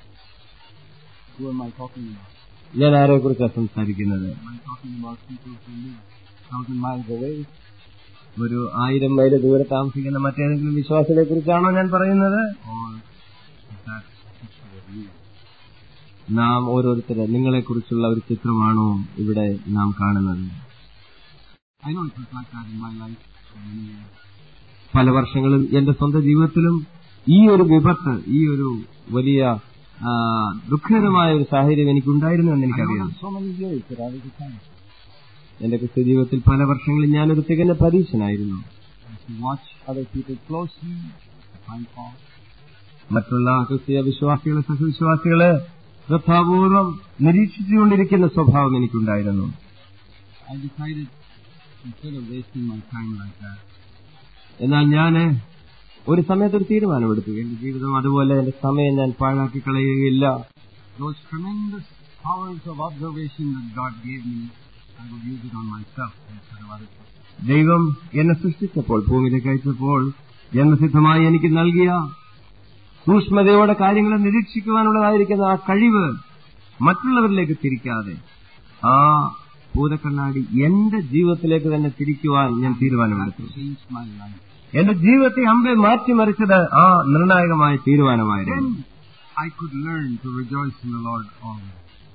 Who am I talking about? ഞാൻ ആരെ കുറിച്ചാണ് സംസാരിക്കുന്നത് Am I talking about people who live thousand miles away? ഒരു ആയിരം മൈല് ദൂരെ താമസിക്കുന്ന മറ്റേതെങ്കിലും വിശ്വാസികളെ കുറിച്ചാണോ ഞാൻ പറയുന്നത് Or is that picture of you? നാം ഓരോരുത്തരെ നിങ്ങളെക്കുറിച്ചുള്ള ഒരു ചിത്രമാണോ ഇവിടെ നാം കാണുന്നത് I know it was like that in my life for many years. പല വർഷങ്ങളിൽ എന്റെ സ്വന്തം ജീവിതത്തിലും ഈ ഒരു വിപത്ത് ഈ ഒരു വലിയ ആ, ദുഃഖകരമായ ഒരു സാഹചര്യം എനിക്കുണ്ടായിരുന്നു എന്ന് I know എനിക്കറിയാം that so many years that I was a tank. എന്റെ ക്രിസ്ത്യ ജീവിതത്തിൽ പല വർഷങ്ങളിൽ ഞാനൊരു തികഞ്ഞ പരീക്ഷനായിരുന്നു To watch other people closely, to find fault. മറ്റുള്ള ക്രിസ്തീയ വിശ്വാസികളെ സഹവിശ്വാസികളെ ശ്രദ്ധാപൂർവം നിരീക്ഷിച്ചുകൊണ്ടിരിക്കുന്ന സ്വഭാവം എനിക്കുണ്ടായിരുന്നു I decided instead of wasting my time like that, എന്നാൽ ഞാൻ ഒരു സമയത്ത് ഒരു തീരുമാനമെടുത്തു എന്റെ ജീവിതം അതുപോലെ എന്റെ സമയം ഞാൻ പാഴാക്കി കളയുകയില്ല those tremendous powers of observation that God gave me, I will use it on myself instead of other people. ദൈവം എന്നെ സൃഷ്ടിച്ചപ്പോൾ ഭൂമിയിലേക്ക് അയച്ചപ്പോൾ ജന്മസിദ്ധമായി എനിക്ക് നൽകിയ സൂക്ഷ്മതയോടെ കാര്യങ്ങളെ നിരീക്ഷിക്കുവാനുള്ളതായിരിക്കുന്ന ആ കഴിവ് മറ്റുള്ളവരിലേക്ക് തിരിക്കാതെ ആ ഭൂതക്കണ്ണാടി എന്റെ ജീവിതത്തിലേക്ക് തന്നെ തിരിക്കുവാൻ ഞാൻ തീരുമാനമെടുത്തു That changed my life. എന്റെ ജീവിതത്തെ അമ്പെ മാറ്റിമറിച്ചത് ആ നിർണായകമായ തീരുമാനമായിരുന്നു Then I could learn to rejoice in the Lord always.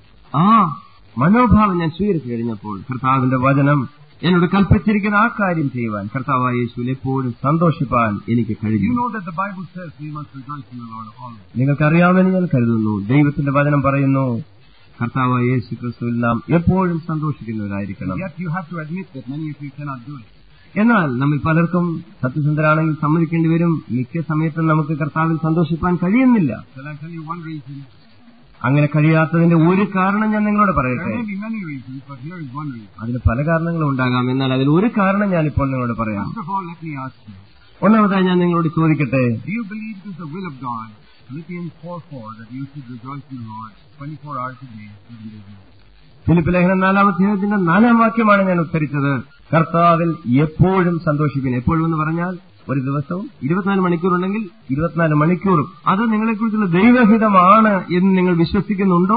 ആ മനോഭാവം ഞാൻ സ്വീകരിച്ചു കഴിഞ്ഞപ്പോൾ കർത്താവിന്റെ വചനം എന്നോട് കൽപ്പിച്ചിരിക്കുന്ന ആ കാര്യം ചെയ്യുവാൻ കർത്താവായ യേശുവിൽ എപ്പോഴും സന്തോഷിപ്പാൻ എനിക്ക് You കഴിഞ്ഞു know that the Bible says we must rejoice in the Lord always. നിങ്ങൾക്കറിയാമെന്ന് ഞാൻ കരുതുന്നു ദൈവത്തിന്റെ വചനം പറയുന്നു കർത്താവായ യേശു ക്രിസ്തുവിൽ നാം എപ്പോഴും സന്തോഷിക്കുന്നവരായിരിക്കണം Yet you have to admit that many of you cannot do it. എന്നാൽ നമ്മിൽ പലർക്കും സത്യസന്ധരാണെങ്കിൽ സമ്മതിക്കേണ്ടി വരും മിക്ക സമയത്തും നമുക്ക് കർത്താവിൽ സന്തോഷിപ്പാൻ കഴിയുന്നില്ല Shall I tell you one reason? അങ്ങനെ കഴിയാത്തതിന്റെ ഒരു കാരണം ഞാൻ നിങ്ങളോട് There പറയട്ടെ may be many reasons, but here is one reason. അതിന് പല കാരണങ്ങളും ഉണ്ടാകാം എന്നാൽ അതിൽ ഒരു കാരണം ഞാൻ ഇപ്പോൾ നിങ്ങളോട് പറയാം First of all, let me ask you, ഒന്നാമതായി ഞാൻ നിങ്ങളോട് ചോദിക്കട്ടെ do you believe it is the will of God, Philippians 4 4, that you should rejoice in the Lord 24 hours a day, seven days a week? Philip ലേഖനം നാലാം അധ്യായത്തിന്റെ നാലാം വാക്യമാണ് ഞാൻ ഉത്തരിച്ചത് കർത്താവിൽ എപ്പോഴും സന്തോഷിക്കുന്നു എപ്പോഴും എന്ന് പറഞ്ഞാൽ ഒരു ദിവസവും ഇരുപത്തിനാല് മണിക്കൂറുണ്ടെങ്കിൽ ഇരുപത്തിനാല് മണിക്കൂറും അത് നിങ്ങളെക്കുറിച്ചുള്ള ദൈവഹിതമാണ് എന്ന് നിങ്ങൾ വിശ്വസിക്കുന്നുണ്ടോ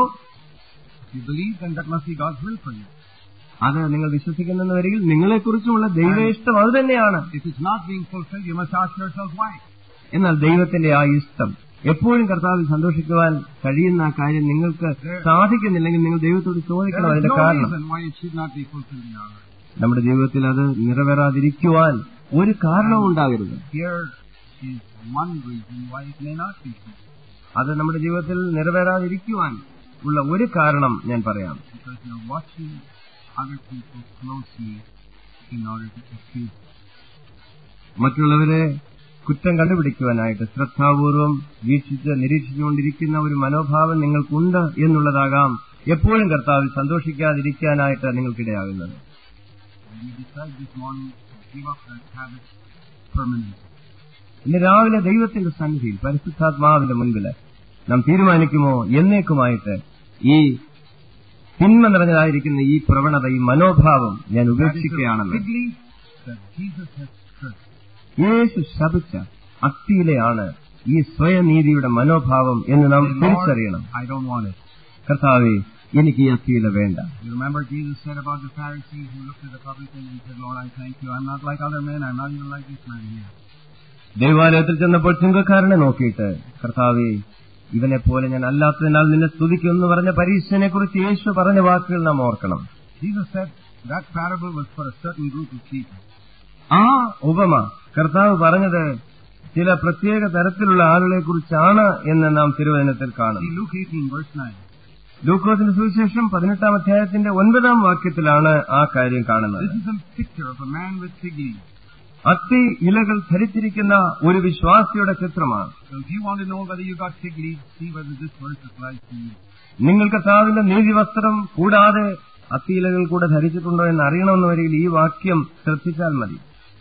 If you believe, then that must be God's will for you. അത് നിങ്ങൾ വിശ്വസിക്കുന്നെന്ന് വരികിൽ നിങ്ങളെക്കുറിച്ചുമുള്ള ദൈവേഷ്ടം അത് തന്നെയാണ് If it's not being fulfilled, you must ask yourself why. എന്നാൽ ദൈവത്തിന്റെ ആ ഇഷ്ടം എപ്പോഴും കർത്താവിൽ സന്തോഷിക്കുവാൻ കഴിയുന്ന ആ കാര്യം നിങ്ങൾക്ക് സാധിക്കുന്നില്ലെങ്കിൽ നിങ്ങൾ ദൈവത്തോട് ചോദിക്കണം There is അതിന്റെ no കാരണം reason why it should not be fulfilled in our life. നമ്മുടെ ജീവിതത്തിൽ അത് നിറവേറാതിരിക്കുവാൻ ഒരു കാരണവും ഉണ്ടാകരുത് Here is one reason why it may not be fulfilled. അത് നമ്മുടെ ജീവിതത്തിൽ നിറവേറാതിരിക്കുവാൻ ഉള്ള ഒരു കാരണം ഞാൻ പറയാം Because you're watching other people closely in order to accuse them. മറ്റുള്ളവരെ കുറ്റം കണ്ടുപിടിക്കുവാനായിട്ട് ശ്രദ്ധാപൂർവം വീക്ഷിച്ച് നിരീക്ഷിച്ചുകൊണ്ടിരിക്കുന്ന ഒരു മനോഭാവം നിങ്ങൾക്കുണ്ട് എന്നുള്ളതാകാം എപ്പോഴും കർത്താവിൽ സന്തോഷിക്കാതിരിക്കാനായിട്ട് നിങ്ങൾക്കിടയാകുന്നത് And you decide this morning to give up that habit permanently. ഇന്ന് രാവിലെ ദൈവത്തിന്റെ സന്നിധിയിൽ പരിശുദ്ധാത്മാവിന്റെ മുൻപിൽ നാം തീരുമാനിക്കുമോ എന്നേക്കുമായിട്ട് ഈ തിന്മ നിറഞ്ഞതായിരിക്കുന്ന ഈ പ്രവണത ഈ മനോഭാവം ഞാൻ That is the ഉപേക്ഷിക്കുകയാണെന്ന് fig leaf that Jesus has cursed. യേശു ശപിച്ച അത്തിയിലെയാണ് ഈ സ്വയനീതിയുടെ മനോഭാവം എന്ന് നാം Say, Lord, തിരിച്ചറിയണം I don't want it. കർത്താവെ എനിക്ക് ഈ അത്തിയില വേണ്ട You remember Jesus said about the Pharisee who looked at the publican and said, Lord, I thank you. I'm not like other men. I'm not even like this man here. ദൈവാലയത്തിൽ ചെന്നപ്പോൾ ചുങ്കക്കാരനെ നോക്കിയിട്ട് കർത്താവെ ഇവനെ പോലെ ഞാൻ അല്ലാത്തതിനാൽ നിന്നെ സ്തുതിക്കും എന്ന് പറഞ്ഞ പരീക്ഷനെ കുറിച്ച് യേശു പറഞ്ഞ വാക്കുകൾ നാം ഓർക്കണം Jesus said that parable was for a certain group of people. ആ ഉപമ കർത്താവ് പറഞ്ഞത് ചില പ്രത്യേക തരത്തിലുള്ള ആളുകളെ കുറിച്ചാണ് എന്ന് നാം തിരുവചനത്തിൽ കാണും See Luke 18, verse 9. ലൂക്കോസിന്റെ സുവിശേഷം പതിനെട്ടാം അധ്യായത്തിന്റെ ഒൻപതാം വാക്യത്തിലാണ് ആ കാര്യം കാണുന്നത് This is a picture of a man with fig leaves. അത്തി ഇലകൾ ധരിച്ചിരിക്കുന്ന ഒരു വിശ്വാസിയുടെ ചിത്രമാണ് So if you want to know whether you got fig leaves, see whether this verse applies to you. നിങ്ങൾ കർത്താവിന്റെ നീതിവസ്ത്രം കൂടാതെ അത്തിയിലകൾ കൂടെ ധരിച്ചിട്ടുണ്ടോ എന്ന് അറിയണമെന്ന് വരികിൽ ഈ വാക്യം ശ്രദ്ധിച്ചാൽ മതി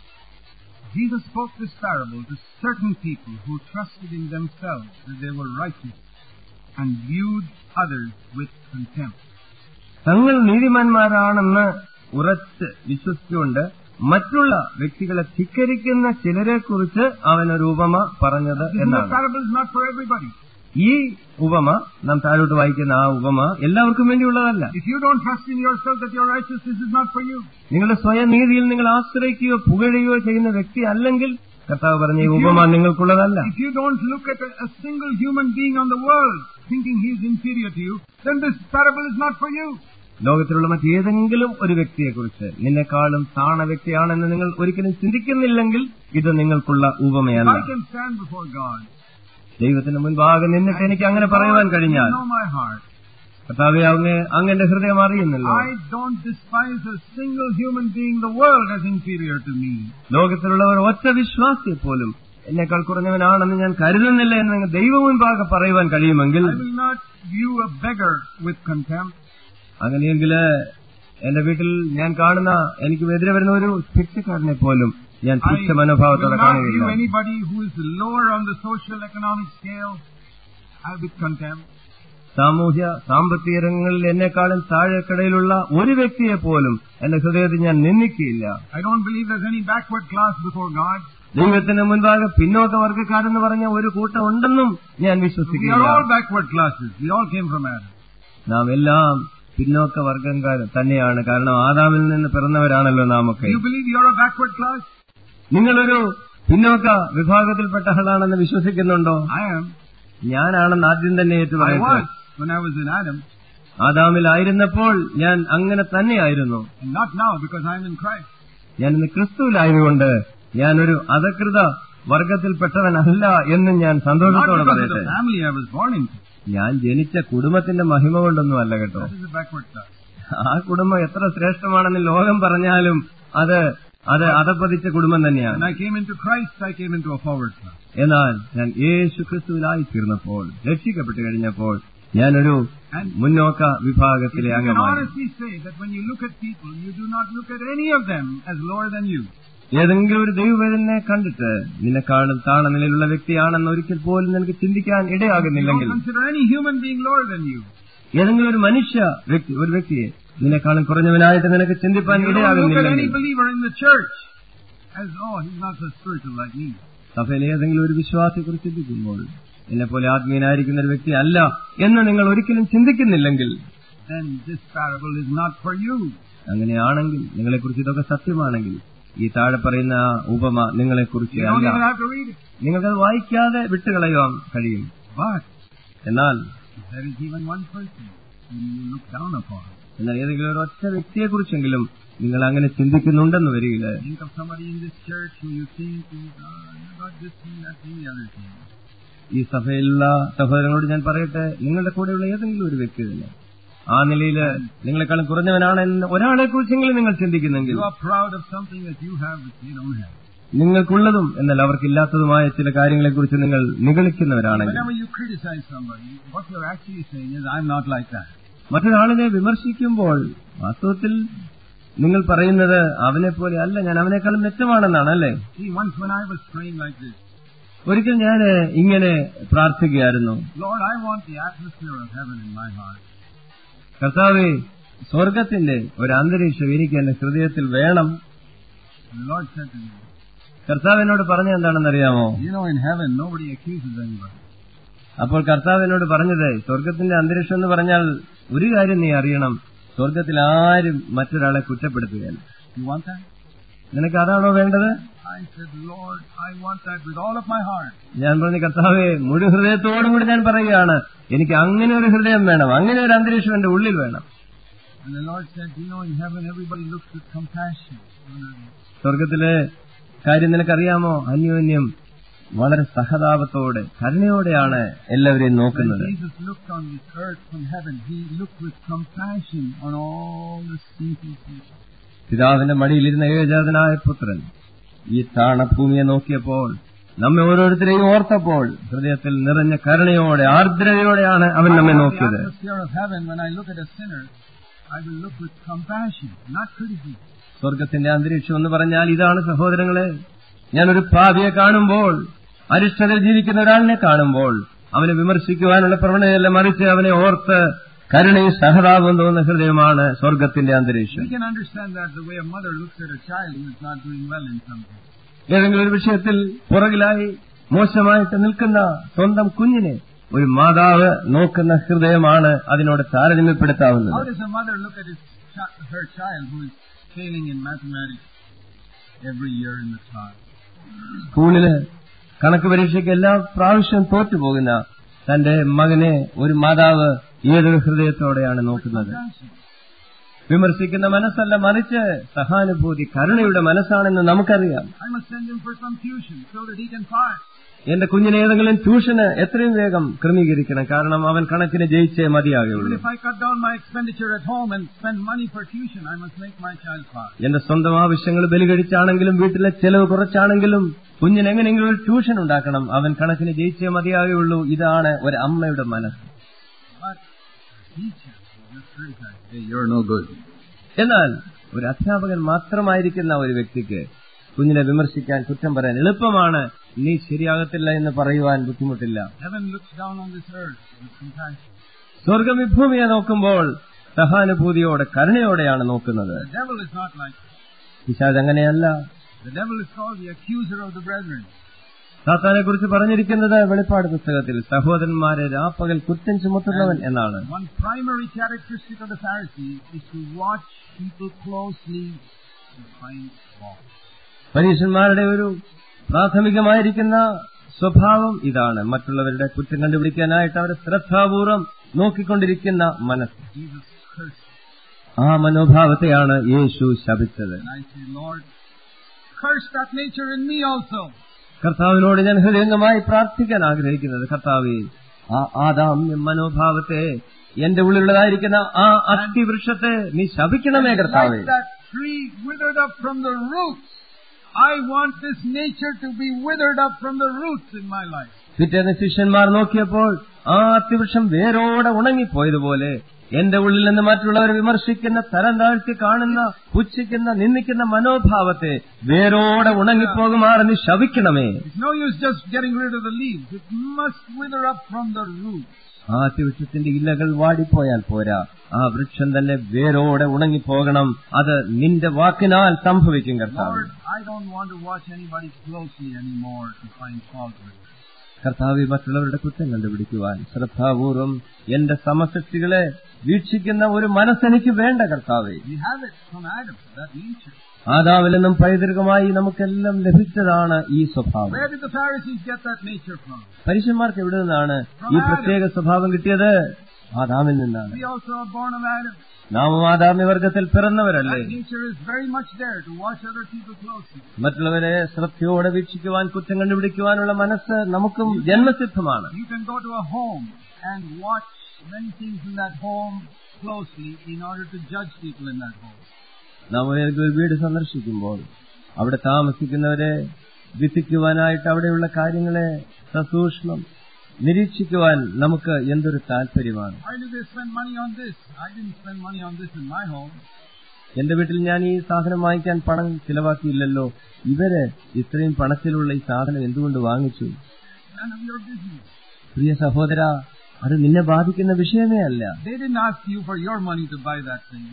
Jesus spoke this parable to certain people who trusted in themselves that they were righteous and viewed others with contempt. തങ്ങൾ നീതിമാന്മാരാണെന്ന് ഉറച്ച് വിശ്വസിച്ചുകൊണ്ട് മറ്റുള്ള വ്യക്തികളെ ധിക്കരിക്കുന്ന ചിലരെ കുറിച്ച് അവനൊരു ഉപമ പറഞ്ഞത് This is a എന്നാണ് parable is not for everybody. ഈ ഉപമ നാം താഴോട്ട് വായിക്കുന്ന ആ ഉപമ എല്ലാവർക്കും വേണ്ടിയുള്ളതല്ല If you don't trust in yourself that you're righteous, this is not for you. നിങ്ങളുടെ സ്വയം നീതിയിൽ നിങ്ങൾ ആശ്രയിക്കുകയോ പുകഴുകയോ ചെയ്യുന്ന വ്യക്തി അല്ലെങ്കിൽ കർത്താവ് പറഞ്ഞ ഈ ഉപമ നിങ്ങൾക്കുള്ളതല്ല If you don't look at a, a single human being on the world thinking he is inferior to you, then this parable is not for you. ലോകത്തിലുള്ള മറ്റേതെങ്കിലും ഒരു വ്യക്തിയെക്കുറിച്ച് നിന്നെക്കാളും താണ വ്യക്തിയാണെന്ന് നിങ്ങൾ ഒരിക്കലും ചിന്തിക്കുന്നില്ലെങ്കിൽ ഇത് നിങ്ങൾക്കുള്ള ഉപമയല്ല I can stand before God. ദൈവത്തിന് മുൻപാകെ നിന്നിട്ട് എനിക്ക് അങ്ങനെ പറയുവാൻ കഴിഞ്ഞാൽ You know my heart. കർത്താവെ അങ്ങ് അങ്ങന്റെ ഹൃദയം അറിയുന്നല്ലോ I don't despise a single human being the world as inferior to me. ലോകത്തിലുള്ളവർ ഒറ്റ വിശ്വാസിയെ പോലും എന്നെക്കാൾ കുറഞ്ഞവനാണെന്ന് ഞാൻ കരുതുന്നില്ല എന്ന് നിങ്ങൾ ദൈവം മുൻപാകെ പറയുവാൻ കഴിയുമെങ്കിൽ I will not view a beggar with contempt. അങ്ങനെയെങ്കിൽ എന്റെ വീട്ടിൽ ഞാൻ കാണുന്ന എനിക്ക് എതിരെ വരുന്ന ഒരു ഭിക്ഷക്കാരനെ പോലും ഞാൻ I തുച്ഛ will മനോഭാവത്തോടെ not view കാണുകയില്ല anybody who is lower on the social economic scale uh, with contempt. സാമൂഹ്യ സാമ്പത്തിക രംഗങ്ങളിൽ എന്നെക്കാളും താഴെക്കടയിലുള്ള ഒരു വ്യക്തിയെ പോലും എന്റെ ഹൃദയത്തിൽ ഞാൻ നിന്ദിക്കുകയില്ല I don't believe there's any backward class before God. ദൈവത്തിന് മുൻപാകെ പിന്നോക്ക വർഗ്ഗക്കാരെന്ന് പറഞ്ഞ ഒരു കൂട്ടം ഉണ്ടെന്നും ഞാൻ We are വിശ്വസിക്കുകയില്ല all backward classes. We all came from Adam. നാം എല്ലാം പിന്നോക്ക വർഗ്ഗക്കാർ തന്നെയാണ് കാരണം ആദാമിൽ നിന്ന് പിറന്നവരാണല്ലോ നാം ഒക്കെ Do you believe you're a backward class? നിങ്ങളൊരു പിന്നോക്ക വിഭാഗത്തിൽപ്പെട്ട ആളാണെന്ന് വിശ്വസിക്കുന്നുണ്ടോ I am. ഞാനാണെന്ന് ആദ്യം തന്നെ I ഏറ്റുപറയട്ടെ was when I was in Adam, ആദാമിലായിരുന്നപ്പോൾ ഞാൻ അങ്ങനെ തന്നെയായിരുന്നു and not now because I'm in Christ. ഞാൻ ഇന്ന് ക്രിസ്തുവിലായതുകൊണ്ട് ഞാനൊരു അധകൃത വർഗത്തിൽപ്പെട്ടവനല്ല എന്നും ഞാൻ Not സന്തോഷത്തോടെ because of പറയട്ടെ the family I was born into. ഞാൻ ജനിച്ച കുടുംബത്തിന്റെ മഹിമ കൊണ്ടൊന്നും അല്ല കേട്ടോ That is a backward class. ആ കുടുംബം എത്ര ശ്രേഷ്ഠമാണെന്ന് ലോകം പറഞ്ഞാലും അത് അത് അധപ്പതിച്ച കുടുംബം തന്നെയാണ് When I came into Christ, I came into a forward class. എന്നാൽ ഞാൻ യേശു ക്രിസ്തുവിലായി തീർന്നപ്പോൾ രക്ഷിക്കപ്പെട്ടു കഴിഞ്ഞപ്പോൾ ഞാനൊരു And മുന്നോക്ക if വിഭാഗത്തിലെ you can അംഗമാണ് honestly say that when you look at people, you do not look at any of them as lower than you. ഏതെങ്കിലും ഒരു ദൈവവേദനെ കണ്ടിട്ട് നിന്നെക്കാളും താണ നിലയിലുള്ള വ്യക്തിയാണെന്ന് ഒരിക്കൽ പോലും നിനക്ക് ചിന്തിക്കാൻ You ഇടയാകുന്നില്ലെങ്കിൽ don't consider any human being lower than you. ഏതെങ്കിലും ഒരു മനുഷ്യ വ്യക്തി ഒരു വ്യക്തിയെ നിന്നെക്കാളും കുറഞ്ഞവനായിട്ട് നിനക്ക് ചിന്തിപ്പാൻ You don't look at any ഇടയാകുന്നില്ലെങ്കിൽ believer in the church as, oh, he's not so spiritual like me. സഭയിൽ ഏതെങ്കിലും ഒരു വിശ്വാസിയെക്കുറിച്ച് ചിന്തിക്കുമ്പോൾ എന്നെ പോലെ ആത്മീയനായിരിക്കുന്ന ഒരു വ്യക്തി അല്ല എന്ന് നിങ്ങൾ ഒരിക്കലും ചിന്തിക്കുന്നില്ലെങ്കിൽ Then this parable is not for you. അങ്ങനെയാണെങ്കിൽ നിങ്ങളെക്കുറിച്ച് ഇതൊക്കെ സത്യമാണെങ്കിൽ ഈ താഴെ പറയുന്ന ആ ഉപമ നിങ്ങളെക്കുറിച്ച് You don't അല്ല even have to read it. നിങ്ങൾക്കത് വായിക്കാതെ വിട്ടുകളയുവാൻ കഴിയും But എന്നാൽ if there is even one person whom you look down upon, എന്നാൽ ഏതെങ്കിലും ഒരു ഒറ്റ വ്യക്തിയെക്കുറിച്ചെങ്കിലും നിങ്ങൾ അങ്ങനെ ചിന്തിക്കുന്നുണ്ടെന്ന് വരികില്ല think of somebody in this church who you think is, uh, not this thing, that thing, the other thing. ഈ സഭയിലുള്ള സഹോദരങ്ങളോട് ഞാൻ പറയട്ടെ നിങ്ങളുടെ കൂടെയുള്ള ഏതെങ്കിലും ഒരു വ്യക്തി തന്നെ ആ നിലയിൽ നിങ്ങളെക്കാളും കുറഞ്ഞവനാണെന്ന് ഒരാളെ കുറിച്ചെങ്കിലും നിങ്ങൾ ചിന്തിക്കുന്നെങ്കിൽ You are proud of something that you have which they don't have. നിങ്ങൾക്കുള്ളതും എന്നാൽ അവർക്കില്ലാത്തതുമായ ചില കാര്യങ്ങളെക്കുറിച്ച് നിങ്ങൾ നിഗളിക്കുന്നവരാണെങ്കിൽ Whenever you criticize somebody, what you're actually saying is, I'm not like that. മറ്റൊരാളിനെ വിമർശിക്കുമ്പോൾ വാസ്തവത്തിൽ നിങ്ങൾ പറയുന്നത് അവനെ പോലെ അല്ല ഞാൻ അവനേക്കാളും മെച്ചമാണെന്നാണ് അല്ലേ See, once when I was praying like this, ഒരിക്കൽ ഞാൻ ഇങ്ങനെ പ്രാർത്ഥിക്കുകയായിരുന്നു Lord, I want the atmosphere of heaven in my heart. കർത്താവെ സ്വർഗത്തിന്റെ ഒരു അന്തരീക്ഷം എനിക്ക് എന്റെ ഹൃദയത്തിൽ വേണം And the Lord said to me, കർത്താവ് എന്നോട് പറഞ്ഞ എന്താണെന്നറിയാമോ You know, in heaven, nobody accuses anybody. അപ്പോൾ കർത്താവ് എന്നോട് പറഞ്ഞത് സ്വർഗത്തിന്റെ അന്തരീക്ഷം എന്ന് പറഞ്ഞാൽ ഒരു കാര്യം നീ അറിയണം സ്വർഗത്തിൽ ആരും മറ്റൊരാളെ കുറ്റപ്പെടുത്തുകയല്ല You want that? നിനക്ക് അതാണോ വേണ്ടത് I said, Lord, I want that with all of my heart. ഞാൻ പറഞ്ഞു കർത്താവെ മുഴു ഹൃദയത്തോടും കൂടി ഞാൻ പറയുകയാണ് എനിക്ക് അങ്ങനെ ഒരു ഹൃദയം വേണം അങ്ങനെ ഒരു അന്തരീക്ഷം എന്റെ ഉള്ളിൽ വേണം And the Lord said, You know, in heaven, everybody looks with compassion. on others. സ്വർഗത്തിലെ കാര്യം നിനക്കറിയാമോ അന്യോന്യം വളരെ സഹതാപത്തോടെ കരുണയോടെയാണ് എല്ലാവരെയും When നോക്കുന്നത് Jesus looked on this earth from heaven, he looked with compassion on all the sinful people. പിതാവിന്റെ മടിയിലിരുന്ന ഏകജാതനായ പുത്രൻ ഈ താണഭൂമിയെ നോക്കിയപ്പോൾ നമ്മെ ഓരോരുത്തരെയും ഓർത്തപ്പോൾ ഹൃദയത്തിൽ നിറഞ്ഞ കരുണയോടെ ആർദ്രതയോടെയാണ് അവൻ നമ്മെ The നോക്കിയത് atmosphere of heaven, when I look at a sinner, I will look with compassion, not criticism. സ്വർഗത്തിന്റെ അന്തരീക്ഷം എന്ന് പറഞ്ഞാൽ ഇതാണ് സഹോദരങ്ങളെ ഞാനൊരു പാപിയെ കാണുമ്പോൾ അരിഷ്ടതയിൽ ജീവിക്കുന്ന ഒരാളിനെ കാണുമ്പോൾ അവനെ വിമർശിക്കുവാനുള്ള പ്രവണതയല്ല മറിച്ച് അവനെ ഓർത്ത് കരുണയും സഹതാപം തോന്നുന്ന ഹൃദയമാണ് സ്വർഗത്തിന്റെ അന്തരീക്ഷം We can understand that the way a mother looks at a child who is not doing well in something. ഏതെങ്കിലും ഒരു വിഷയത്തിൽ പുറകിലായി മോശമായിട്ട് നിൽക്കുന്ന സ്വന്തം കുഞ്ഞിനെ ഒരു മാതാവ് നോക്കുന്ന ഹൃദയമാണ് അതിനോട് How താരതമ്യപ്പെടുത്താവുന്നത് does a mother look at his chi- her child who is failing in mathematics every year in the class? സ്കൂളില് കണക്ക് പരീക്ഷയ്ക്ക് എല്ലാ പ്രാവശ്യവും തോറ്റുപോകുന്ന തന്റെ മകനെ ഒരു മാതാവ് ഏതൊരു ഹൃദയത്തോടെയാണ് നോക്കുന്നത് Compassion. വിമർശിക്കുന്ന മനസ്സല്ല മറിച്ച് സഹാനുഭൂതി കരുണയുടെ മനസ്സാണെന്ന് നമുക്കറിയാം I must send him for some tuition so that he can pass. എന്റെ കുഞ്ഞിനെ ഏതെങ്കിലും ട്യൂഷന് എത്രയും വേഗം ക്രമീകരിക്കണം കാരണം അവൻ കണക്കിന് ജയിച്ചേ Even മതിയാകുള്ളൂ if I cut down my expenditure at home and spend money for tuition, I must make my child pass. എന്റെ സ്വന്തം ആവശ്യങ്ങൾ ബലികഴിച്ചാണെങ്കിലും വീട്ടിലെ ചെലവ് കുറച്ചാണെങ്കിലും കുഞ്ഞിന് എങ്ങനെയെങ്കിലും ഒരു ട്യൂഷൻ ഉണ്ടാക്കണം അവൻ കണക്കിന് ജയിച്ചേ മതിയാകുള്ളൂ ഇതാണ് ഒരു അമ്മയുടെ മനസ്സ് But teacher will just criticize. Hey, you're no good. എന്നാൽ ഒരു അധ്യാപകൻ മാത്രമായിരിക്കുന്ന ഒരു വ്യക്തിക്ക് കുഞ്ഞിനെ വിമർശിക്കാൻ കുറ്റം പറയാൻ എളുപ്പമാണ് നീ ശരിയാകത്തില്ല എന്ന് പറയുവാൻ ബുദ്ധിമുട്ടില്ല Heaven looks down on this earth with compassion. സ്വർഗം ഈ ഭൂമിയെ നോക്കുമ്പോൾ സഹാനുഭൂതിയോടെ കരുണയോടെയാണ് നോക്കുന്നത് The devil is not like that. പിശാജ് അങ്ങനെയല്ല The devil is called the accuser of the brethren. സാത്താനെ കുറിച്ച് പറഞ്ഞിരിക്കുന്നത് വെളിപ്പാട് പുസ്തകത്തിൽ സഹോദരന്മാരെ രാപ്പകൽ കുറ്റം ചുമത്തുന്നവൻ എന്നാണ് One primary characteristic of the Pharisee is to watch people closely and find fault. പരീക്ഷന്മാരുടെ ഒരു പ്രാഥമികമായിരിക്കുന്ന സ്വഭാവം ഇതാണ് മറ്റുള്ളവരുടെ കുറ്റം കണ്ടുപിടിക്കാനായിട്ട് അവരെ ശ്രദ്ധാപൂർവം നോക്കിക്കൊണ്ടിരിക്കുന്ന മനസ്സ് Jesus cursed. ആ മനോഭാവത്തെയാണ് യേശു ശപിച്ചത് And I say, Lord, curse that nature in me also. കർത്താവിനോട് ഞാൻ ഹൃദയംഗമായി പ്രാർത്ഥിക്കാൻ ആഗ്രഹിക്കുന്നത് കർത്താവെ ആ ആദാമ്യ മനോഭാവത്തെ എന്റെ ഉള്ളിലുള്ളതായിരിക്കുന്ന ആ അസ്ഥിവൃക്ഷത്തെ നീ ശപിക്കണമേ കർത്താവെ Like that tree withered up from the roots. I want this nature to be withered up from the roots in my life. പിറ്റേന്ന് ശിഷ്യന്മാർ നോക്കിയപ്പോൾ ആ അത്തിവൃക്ഷം വേരോടെ ഉണങ്ങിപ്പോയതുപോലെ എന്റെ ഉള്ളിൽ നിന്ന് മറ്റുള്ളവരെ വിമർശിക്കുന്ന തരം താഴ്ത്തി കാണുന്ന പുച്ഛിക്കുന്ന നിന്ദിക്കുന്ന മനോഭാവത്തെ വേരോടെ ഉണങ്ങിപ്പോകുമാറ് നീ ശവിക്കണമേ It's no use just getting rid of the leaves. It must wither up from the roots. ആ അത്തിവൃക്ഷത്തിന്റെ ഇലകൾ വാടിപ്പോയാൽ പോരാ ആ വൃക്ഷം തന്നെ വേരോടെ ഉണങ്ങിപ്പോകണം അത് നിന്റെ വാക്കിനാൽ സംഭവിക്കും കർത്താവ് Lord, I don't want to watch anybody closely anymore to find fault with. കർത്താവ് മറ്റുള്ളവരുടെ കുറ്റം കണ്ടുപിടിക്കുവാൻ ശ്രദ്ധാപൂർവം എന്റെ സമശക്തികളെ വീക്ഷിക്കുന്ന ഒരു മനസ്സെനിക്ക് വേണ്ട കർത്താവെ We have it from Adam, that nature. ആദാവിൽ നിന്നും പൈതൃകമായി നമുക്കെല്ലാം ലഭിച്ചതാണ് ഈ സ്വഭാവം Where did the Pharisees get that nature from? പരീക്ഷന്മാർക്ക് എവിടെ നിന്നാണ് ഈ പ്രത്യേക സ്വഭാവം കിട്ടിയത് ആദാമിൽ നിന്നാണ് We also are born of Adam. നാമും ആദാമ്യ വർഗത്തിൽ പിറന്നവരല്ലേ That nature is very much there to watch other people closely. മറ്റുള്ളവരെ ശ്രദ്ധയോടെ വീക്ഷിക്കുവാൻ കുറ്റം കണ്ടുപിടിക്കുവാനുള്ള മനസ്സ് നമുക്കും ജന്മസിദ്ധമാണ് You can go to a home and watch many things in that home closely in order to judge people in that home. നാം ഒരു വീട് സന്ദർശിക്കുമ്പോൾ അവിടെ താമസിക്കുന്നവരെ വിധിക്കുവാനായിട്ട് അവിടെയുള്ള കാര്യങ്ങളെ സസൂക്ഷ്മം നിരീക്ഷിക്കുവാൻ നമുക്ക് എന്തൊരു താല്പര്യമാണ് Why do they spend money on this? I didn't spend money on this in my home. എന്റെ വീട്ടിൽ ഞാൻ ഈ സാധനം വാങ്ങിക്കാൻ പണം ചിലവാക്കിയില്ലല്ലോ ഇവര് ഇത്രയും പണത്തിലുള്ള ഈ സാധനം എന്തുകൊണ്ട് വാങ്ങിച്ചു None of your business. പ്രിയ സഹോദര അത് നിന്നെ ബാധിക്കുന്ന വിഷയമേ അല്ല They didn't ask you for your money to buy that thing.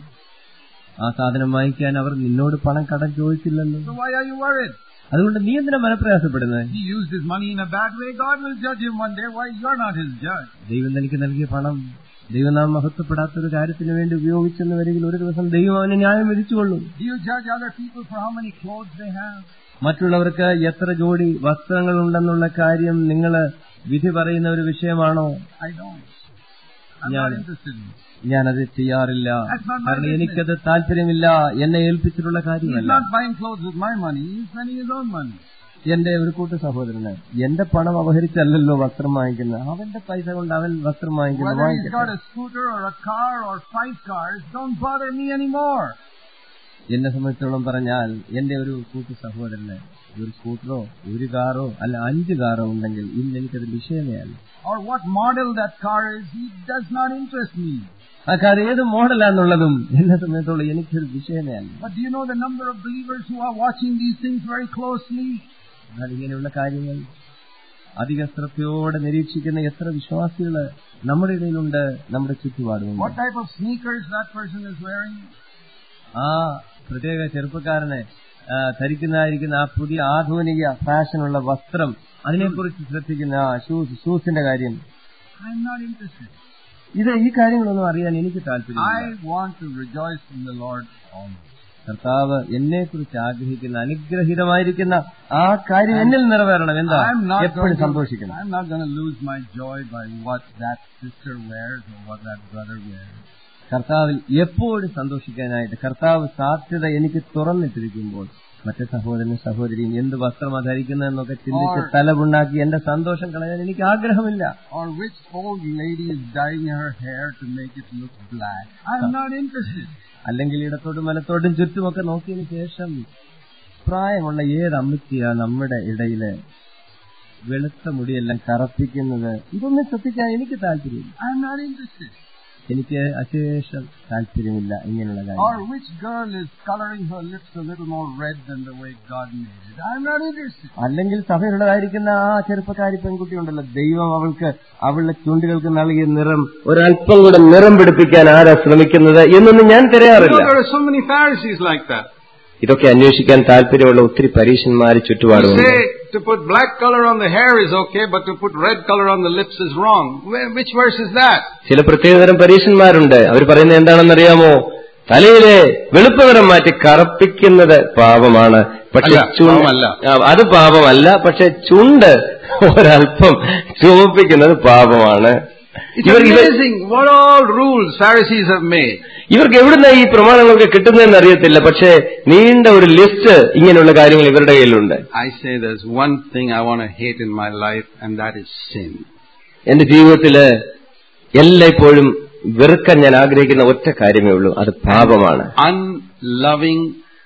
ആ സാധനം വാങ്ങിക്കാൻ അവർ നിന്നോട് പണം കടം ചോദിച്ചില്ലല്ലോ So why are you worried? അതുകൊണ്ട് നീ എന്തിനാ മനപ്രയാസപ്പെടുന്നത് He used his money in a bad way. God will judge him one day. Why you're not his judge? ദൈവം തനിക്ക് നൽകിയ പണം ദൈവം നാം മഹത്വപ്പെടാത്ത ഒരു കാര്യത്തിന് വേണ്ടി ഉപയോഗിച്ചെന്ന് വരികിൽ ഒരു ദിവസം ദൈവം അവനെ ന്യായം വിധിച്ചുകൊള്ളും Do you judge other people for how many clothes they have? മറ്റുള്ളവർക്ക് എത്ര ജോഡി വസ്ത്രങ്ങൾ ഉണ്ടെന്നുള്ള കാര്യം നിങ്ങൾ വിധി പറയുന്ന ഒരു വിഷയമാണോ I don't. I'm Yeah. not interested in it. ഞാനത് ചെയ്യാറില്ല That's not my കാരണം business. എനിക്കത് താല്പര്യമില്ല എന്നെ ഏൽപ്പിച്ചിട്ടുള്ള He's കാര്യമല്ല not buying clothes with my money. He's spending his own money. എന്റെ ഒരു കൂട്ടു സഹോദരന് എന്റെ പണം അപഹരിച്ചല്ലല്ലോ വസ്ത്രം വാങ്ങിക്കുന്നത് അവന്റെ പൈസ കൊണ്ട് അവൻ വസ്ത്രം വാങ്ങിക്കുന്നത് Whether he's got വാങ്ങിക്കട്ടെ a scooter or a car or five cars, don't bother me anymore. എന്നെ സംബന്ധിച്ചോളം പറഞ്ഞാൽ എന്റെ ഒരു കൂട്ടു സഹോദരന് ഒരു സ്കൂട്ടറോ ഒരു കാറോ അല്ല അഞ്ച് കാറോ ഉണ്ടെങ്കിൽ ഇന്ന് എനിക്കത് വിഷയമേ അല്ല Or what model that car is, he does not interest me. ആ കാർ ഏത് മോഡലാന്നുള്ളതും എന്നെ സംബന്ധിച്ചോളം എനിക്കൊരു വിഷയമേ അല്ല But do you know the number of believers who are watching these things very closely? എന്നാൽ ഇങ്ങനെയുള്ള കാര്യങ്ങൾ അധിക ശ്രദ്ധയോടെ നിരീക്ഷിക്കുന്ന എത്ര വിശ്വാസികള് നമ്മുടെ ഇടയിലുണ്ട് നമ്മുടെ ചുറ്റുപാടുമുണ്ട് What type of sneakers that person is wearing? ആ പ്രത്യേക ചെറുപ്പക്കാരനെ ആ, ധരിക്കുന്നതായിരിക്കുന്ന ആ പുതിയ ആധുനിക ഫാഷനുള്ള വസ്ത്രം അതിനെക്കുറിച്ച് ശ്രദ്ധിക്കുന്ന ആ ഷൂസ് ഷൂസിന്റെ കാര്യം I'm not interested. ഇത് ഈ കാര്യങ്ങളൊന്നും അറിയാൻ എനിക്ക് താല്പര്യമില്ല I want to rejoice in the Lord always. കർത്താവ് എന്നെ കുറിച്ച് ആഗ്രഹിക്കുന്ന അനുഗ്രഹീതമായിരിക്കുന്ന ആ കാര്യം എന്നിൽ നിറവേറണം എന്താ I'm not എപ്പോഴും going to, സന്തോഷിക്കണം I'm not going to lose my joy by what that sister wears or what that brother wears. കർത്താവിൽ എപ്പോഴും സന്തോഷിക്കാനായിട്ട് കർത്താവ് സാധ്യത എനിക്ക് തുറന്നിട്ടിരിക്കുമ്പോൾ മറ്റു സഹോദരനും സഹോദരിയും എന്ത് വസ്ത്രമാ ധരിക്കുന്നതെന്നൊക്കെ ചിന്തിച്ച് Or- തലപുണ്ണാക്കി എന്റെ സന്തോഷം കളയാൻ എനിക്ക് ആഗ്രഹമില്ല Or which old lady is dyeing her hair to make it look black. I'm not interested. അല്ലെങ്കിൽ ഇടത്തോട്ടും വലത്തോട്ടും ചുറ്റുമൊക്കെ നോക്കിയതിന് ശേഷം പ്രായമുള്ള ഏത് അമ്മച്ചിയാ നമ്മുടെ ഇടയില് വെളുത്ത മുടിയെല്ലാം കറപ്പിക്കുന്നത് ഇതൊന്നും ശ്രദ്ധിക്കാൻ എനിക്ക് താല്പര്യമില്ല I'm not interested. എനിക്ക് അശേഷം താല്പര്യമില്ല ഇങ്ങനെയുള്ള കാര്യം Or which girl is coloring her lips a little more red than the way God made it. I'm not interested. അല്ലെങ്കിൽ സഭയിലുള്ളതായിരിക്കുന്ന ആ ചെറുപ്പക്കാരി പെൺകുട്ടി ഉണ്ടല്ലോ ദൈവം അവൾക്ക് അവളുടെ ചുണ്ടുകൾക്ക് നൽകിയ നിറം ഒരല്പം കൂടെ നിറം പിടിപ്പിക്കാൻ ആരാ ശ്രമിക്കുന്നത് എന്നൊന്നും ഞാൻ You know, തിരയാറില്ല there are so many Pharisees like that. ഇതൊക്കെ അന്വേഷിക്കാൻ താല്പര്യമുള്ള ഒത്തിരി പരീക്ഷന്മാർ Who ചുറ്റുപാടുമുണ്ട് say to put black color on the hair is okay, but to put red color on the lips is wrong. Where, which verse is that? ചില പ്രത്യേകതരം പരീക്ഷന്മാരുണ്ട് അവർ പറയുന്നത് എന്താണെന്നറിയാമോ തലയിലെ വെളുപ്പ് നിറം മാറ്റി കറുപ്പിക്കുന്നത് പാപമാണ് പക്ഷെ അല്ല, ചുണ്ട് പാപമല്ല. ആ, അത് പാപമല്ല പക്ഷെ ചുണ്ട് ഒരല്പം ചുമപ്പിക്കുന്നത് പാപമാണ് It's ഇവർ ഇവർ amazing what all rules Pharisees have made. ഇവർക്ക് എവിടുന്ന ഈ പ്രമാണങ്ങളൊക്കെ കിട്ടുന്നതെന്ന് അറിയത്തില്ല പക്ഷേ നീണ്ട ഒരു ലിസ്റ്റ് ഇങ്ങനെയുള്ള കാര്യങ്ങൾ ഇവരുടെ കയ്യിലുണ്ട് I say there's one thing I want to hate in my life, and that is sin. എന്റെ ജീവിതത്തില് എല്ലായ്പ്പോഴും വെറുക്കാൻ ഞാൻ ആഗ്രഹിക്കുന്ന ഒറ്റ കാര്യമേ ഉള്ളൂ അത് പാപമാണ് Unloving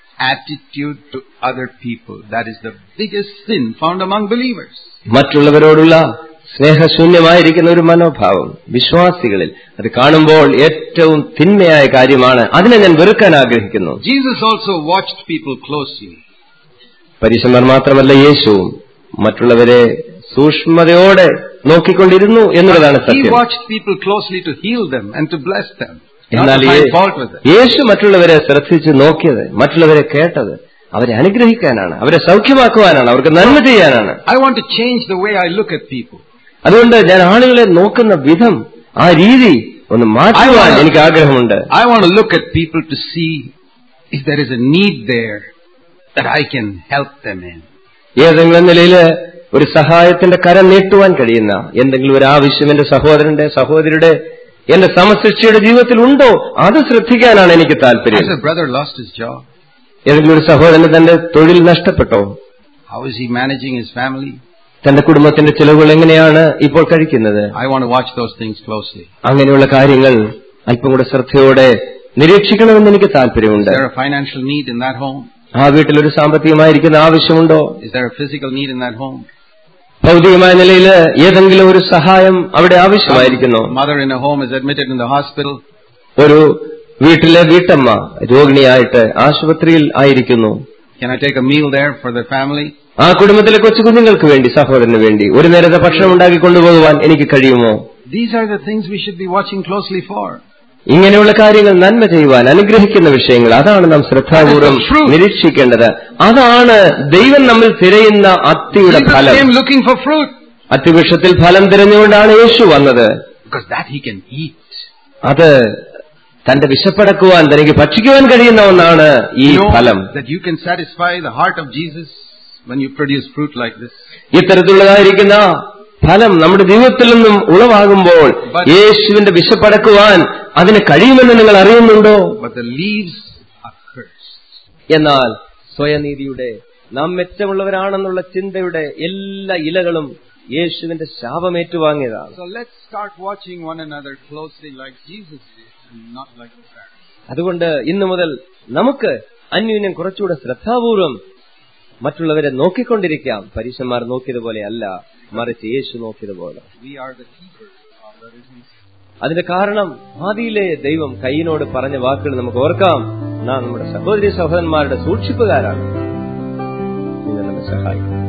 attitude to other people. That is the biggest sin found among believers. മറ്റുള്ളവരോടുള്ള സ്നേഹശൂന്യമായിരിക്കുന്ന ഒരു മനോഭാവം വിശ്വാസികളിൽ അത് കാണുമ്പോൾ ഏറ്റവും തിന്മയായ കാര്യമാണ് അതിനെ ഞാൻ വെറുക്കാൻ ആഗ്രഹിക്കുന്നു Jesus also watched people closely. പരീശന്മാർ മാത്രമല്ല യേശുവും മറ്റുള്ളവരെ സൂക്ഷ്മതയോടെ നോക്കിക്കൊണ്ടിരുന്നു എന്നുള്ളതാണ് He സത്യം watched people closely to heal them and to bless them. Not എന്നാൽ to find Yeh- fault with them. യേശു മറ്റുള്ളവരെ ശ്രദ്ധിച്ച് നോക്കിയത് മറ്റുള്ളവരെ കേട്ടത് അവരെ അനുഗ്രഹിക്കാനാണ് അവരെ സൗഖ്യമാക്കുവാനാണ് അവർക്ക് നന്മ ചെയ്യാനാണ് I want to change the way I look at people. അതുകൊണ്ട് ഞാൻ ആളുകളെ നോക്കുന്ന വിധം ആ രീതി ഒന്ന് മാറ്റുവാൻ I- എനിക്ക് ആഗ്രഹമുണ്ട് I want to look at people to see if there is a need there that I can help them in. ഏതെങ്കിലും നിലയില് ഒരു സഹായത്തിന്റെ കരം നീട്ടുവാൻ കഴിയുന്ന എന്തെങ്കിലും ഒരു ആവശ്യം എന്റെ സഹോദരന്റെ സഹോദരിയുടെ എന്റെ സമശിക്ഷയുടെ ജീവിതത്തിൽ ഉണ്ടോ അത് ശ്രദ്ധിക്കാനാണ് എനിക്ക് താല്പര്യം Has a brother lost his job? ഏതെങ്കിലും ഒരു സഹോദരന് തന്റെ തൊഴിൽ നഷ്ടപ്പെട്ടോ How is he managing his family? തന്റെ കുടുംബത്തിന്റെ ചിലവുകൾ എങ്ങനെയാണ് ഇപ്പോൾ കഴിക്കുന്നത് I want to watch those things closely. അങ്ങനെയുള്ള കാര്യങ്ങൾ അല്പം കൂടെ ശ്രദ്ധയോടെ നിരീക്ഷിക്കണമെന്ന് എനിക്ക് താല്പര്യമുണ്ട് Is there a financial need in that home? ആ വീട്ടിലൊരു സാമ്പത്തികമായിരിക്കുന്ന ആവശ്യമുണ്ടോ Is there a physical need in that home? ഭൗതികമായ നിലയിൽ ഏതെങ്കിലും ഒരു സഹായം അവിടെ ആവശ്യമായിരിക്കുന്നു Mother in a home is admitted in the hospital. ഒരു വീട്ടിലെ വീട്ടമ്മ രോഗിണിയായിട്ട് ആശുപത്രിയിൽ ആയിരിക്കുന്നു Can I take a meal there for their family? ആ കുടുംബത്തിലെ കൊച്ചു കുഞ്ഞുങ്ങൾക്ക് വേണ്ടി സഹോദരന് വേണ്ടി ഒരു നേരത്തെ ഭക്ഷണം ഉണ്ടാക്കി കൊണ്ടുപോകുവാൻ എനിക്ക് കഴിയുമോ These are the things we should be watching closely for. ഇങ്ങനെയുള്ള കാര്യങ്ങൾ നന്മ ചെയ്യുവാൻ അനുഗ്രഹിക്കുന്ന വിഷയങ്ങൾ അതാണ് നാം ശ്രദ്ധാപൂർവം That is the truth. നിരീക്ഷിക്കേണ്ടത് അതാണ് ദൈവം നമ്മിൽ തിരയുന്ന അത്തിയുടെ Jesus ഫലം came looking for fruit അത്തിവൃക്ഷത്തിൽ ഫലം തിരഞ്ഞുകൊണ്ടാണ് യേശു വന്നത് because that he can eat. അത് തന്റെ വിശപ്പടക്കുവാൻ തനിക്ക് ഭക്ഷിക്കുവാൻ കഴിയുന്ന ഒന്നാണ് ഈ You know ഫലം that you can satisfy the heart of Jesus when you produce fruit like this. ഇത്തരത്തിലുള്ളതായിരിക്കുന്ന ഫലം നമ്മുടെ ജീവിതത്തിൽ നിന്നും ഉളവാകുമ്പോൾ But- യേശുവിന്റെ വിശപ്പടക്കുവാൻ അതിന് കഴിയുമെന്ന് നിങ്ങൾ അറിയുന്നുണ്ടോ But the leaves are cursed. എന്നാൽ സ്വയനീതിയുടെ നാം മെച്ചമുള്ളവരാണെന്നുള്ള ചിന്തയുടെ എല്ലാ ഇലകളും യേശുവിന്റെ ശാപമേറ്റുവാങ്ങിയതാണ് So let's start watching one another closely like Jesus did and not like the Pharisees. അതുകൊണ്ട് ഇന്നു മുതൽ നമുക്ക് അന്യോന്യം കുറച്ചുകൂടെ ശ്രദ്ധാപൂർവം മറ്റുള്ളവരെ നോക്കിക്കൊണ്ടിരിക്കാം പരീശന്മാർ നോക്കിയതുപോലെ അല്ല മറിച്ച് യേശു നോക്കിയതുപോലെ We are the keepers of the risen അതിന്റെ കാരണം ആദിയിലെ ദൈവം കയ്യിനോട് പറഞ്ഞ വാക്കുകൾ നമുക്ക് ഓർക്കാം നാം നമ്മുടെ സഹോദരി സഹോദരന്മാരുടെ സൂക്ഷിപ്പുകാരാണ് ഇത് നമ്മെ സഹായിക്കും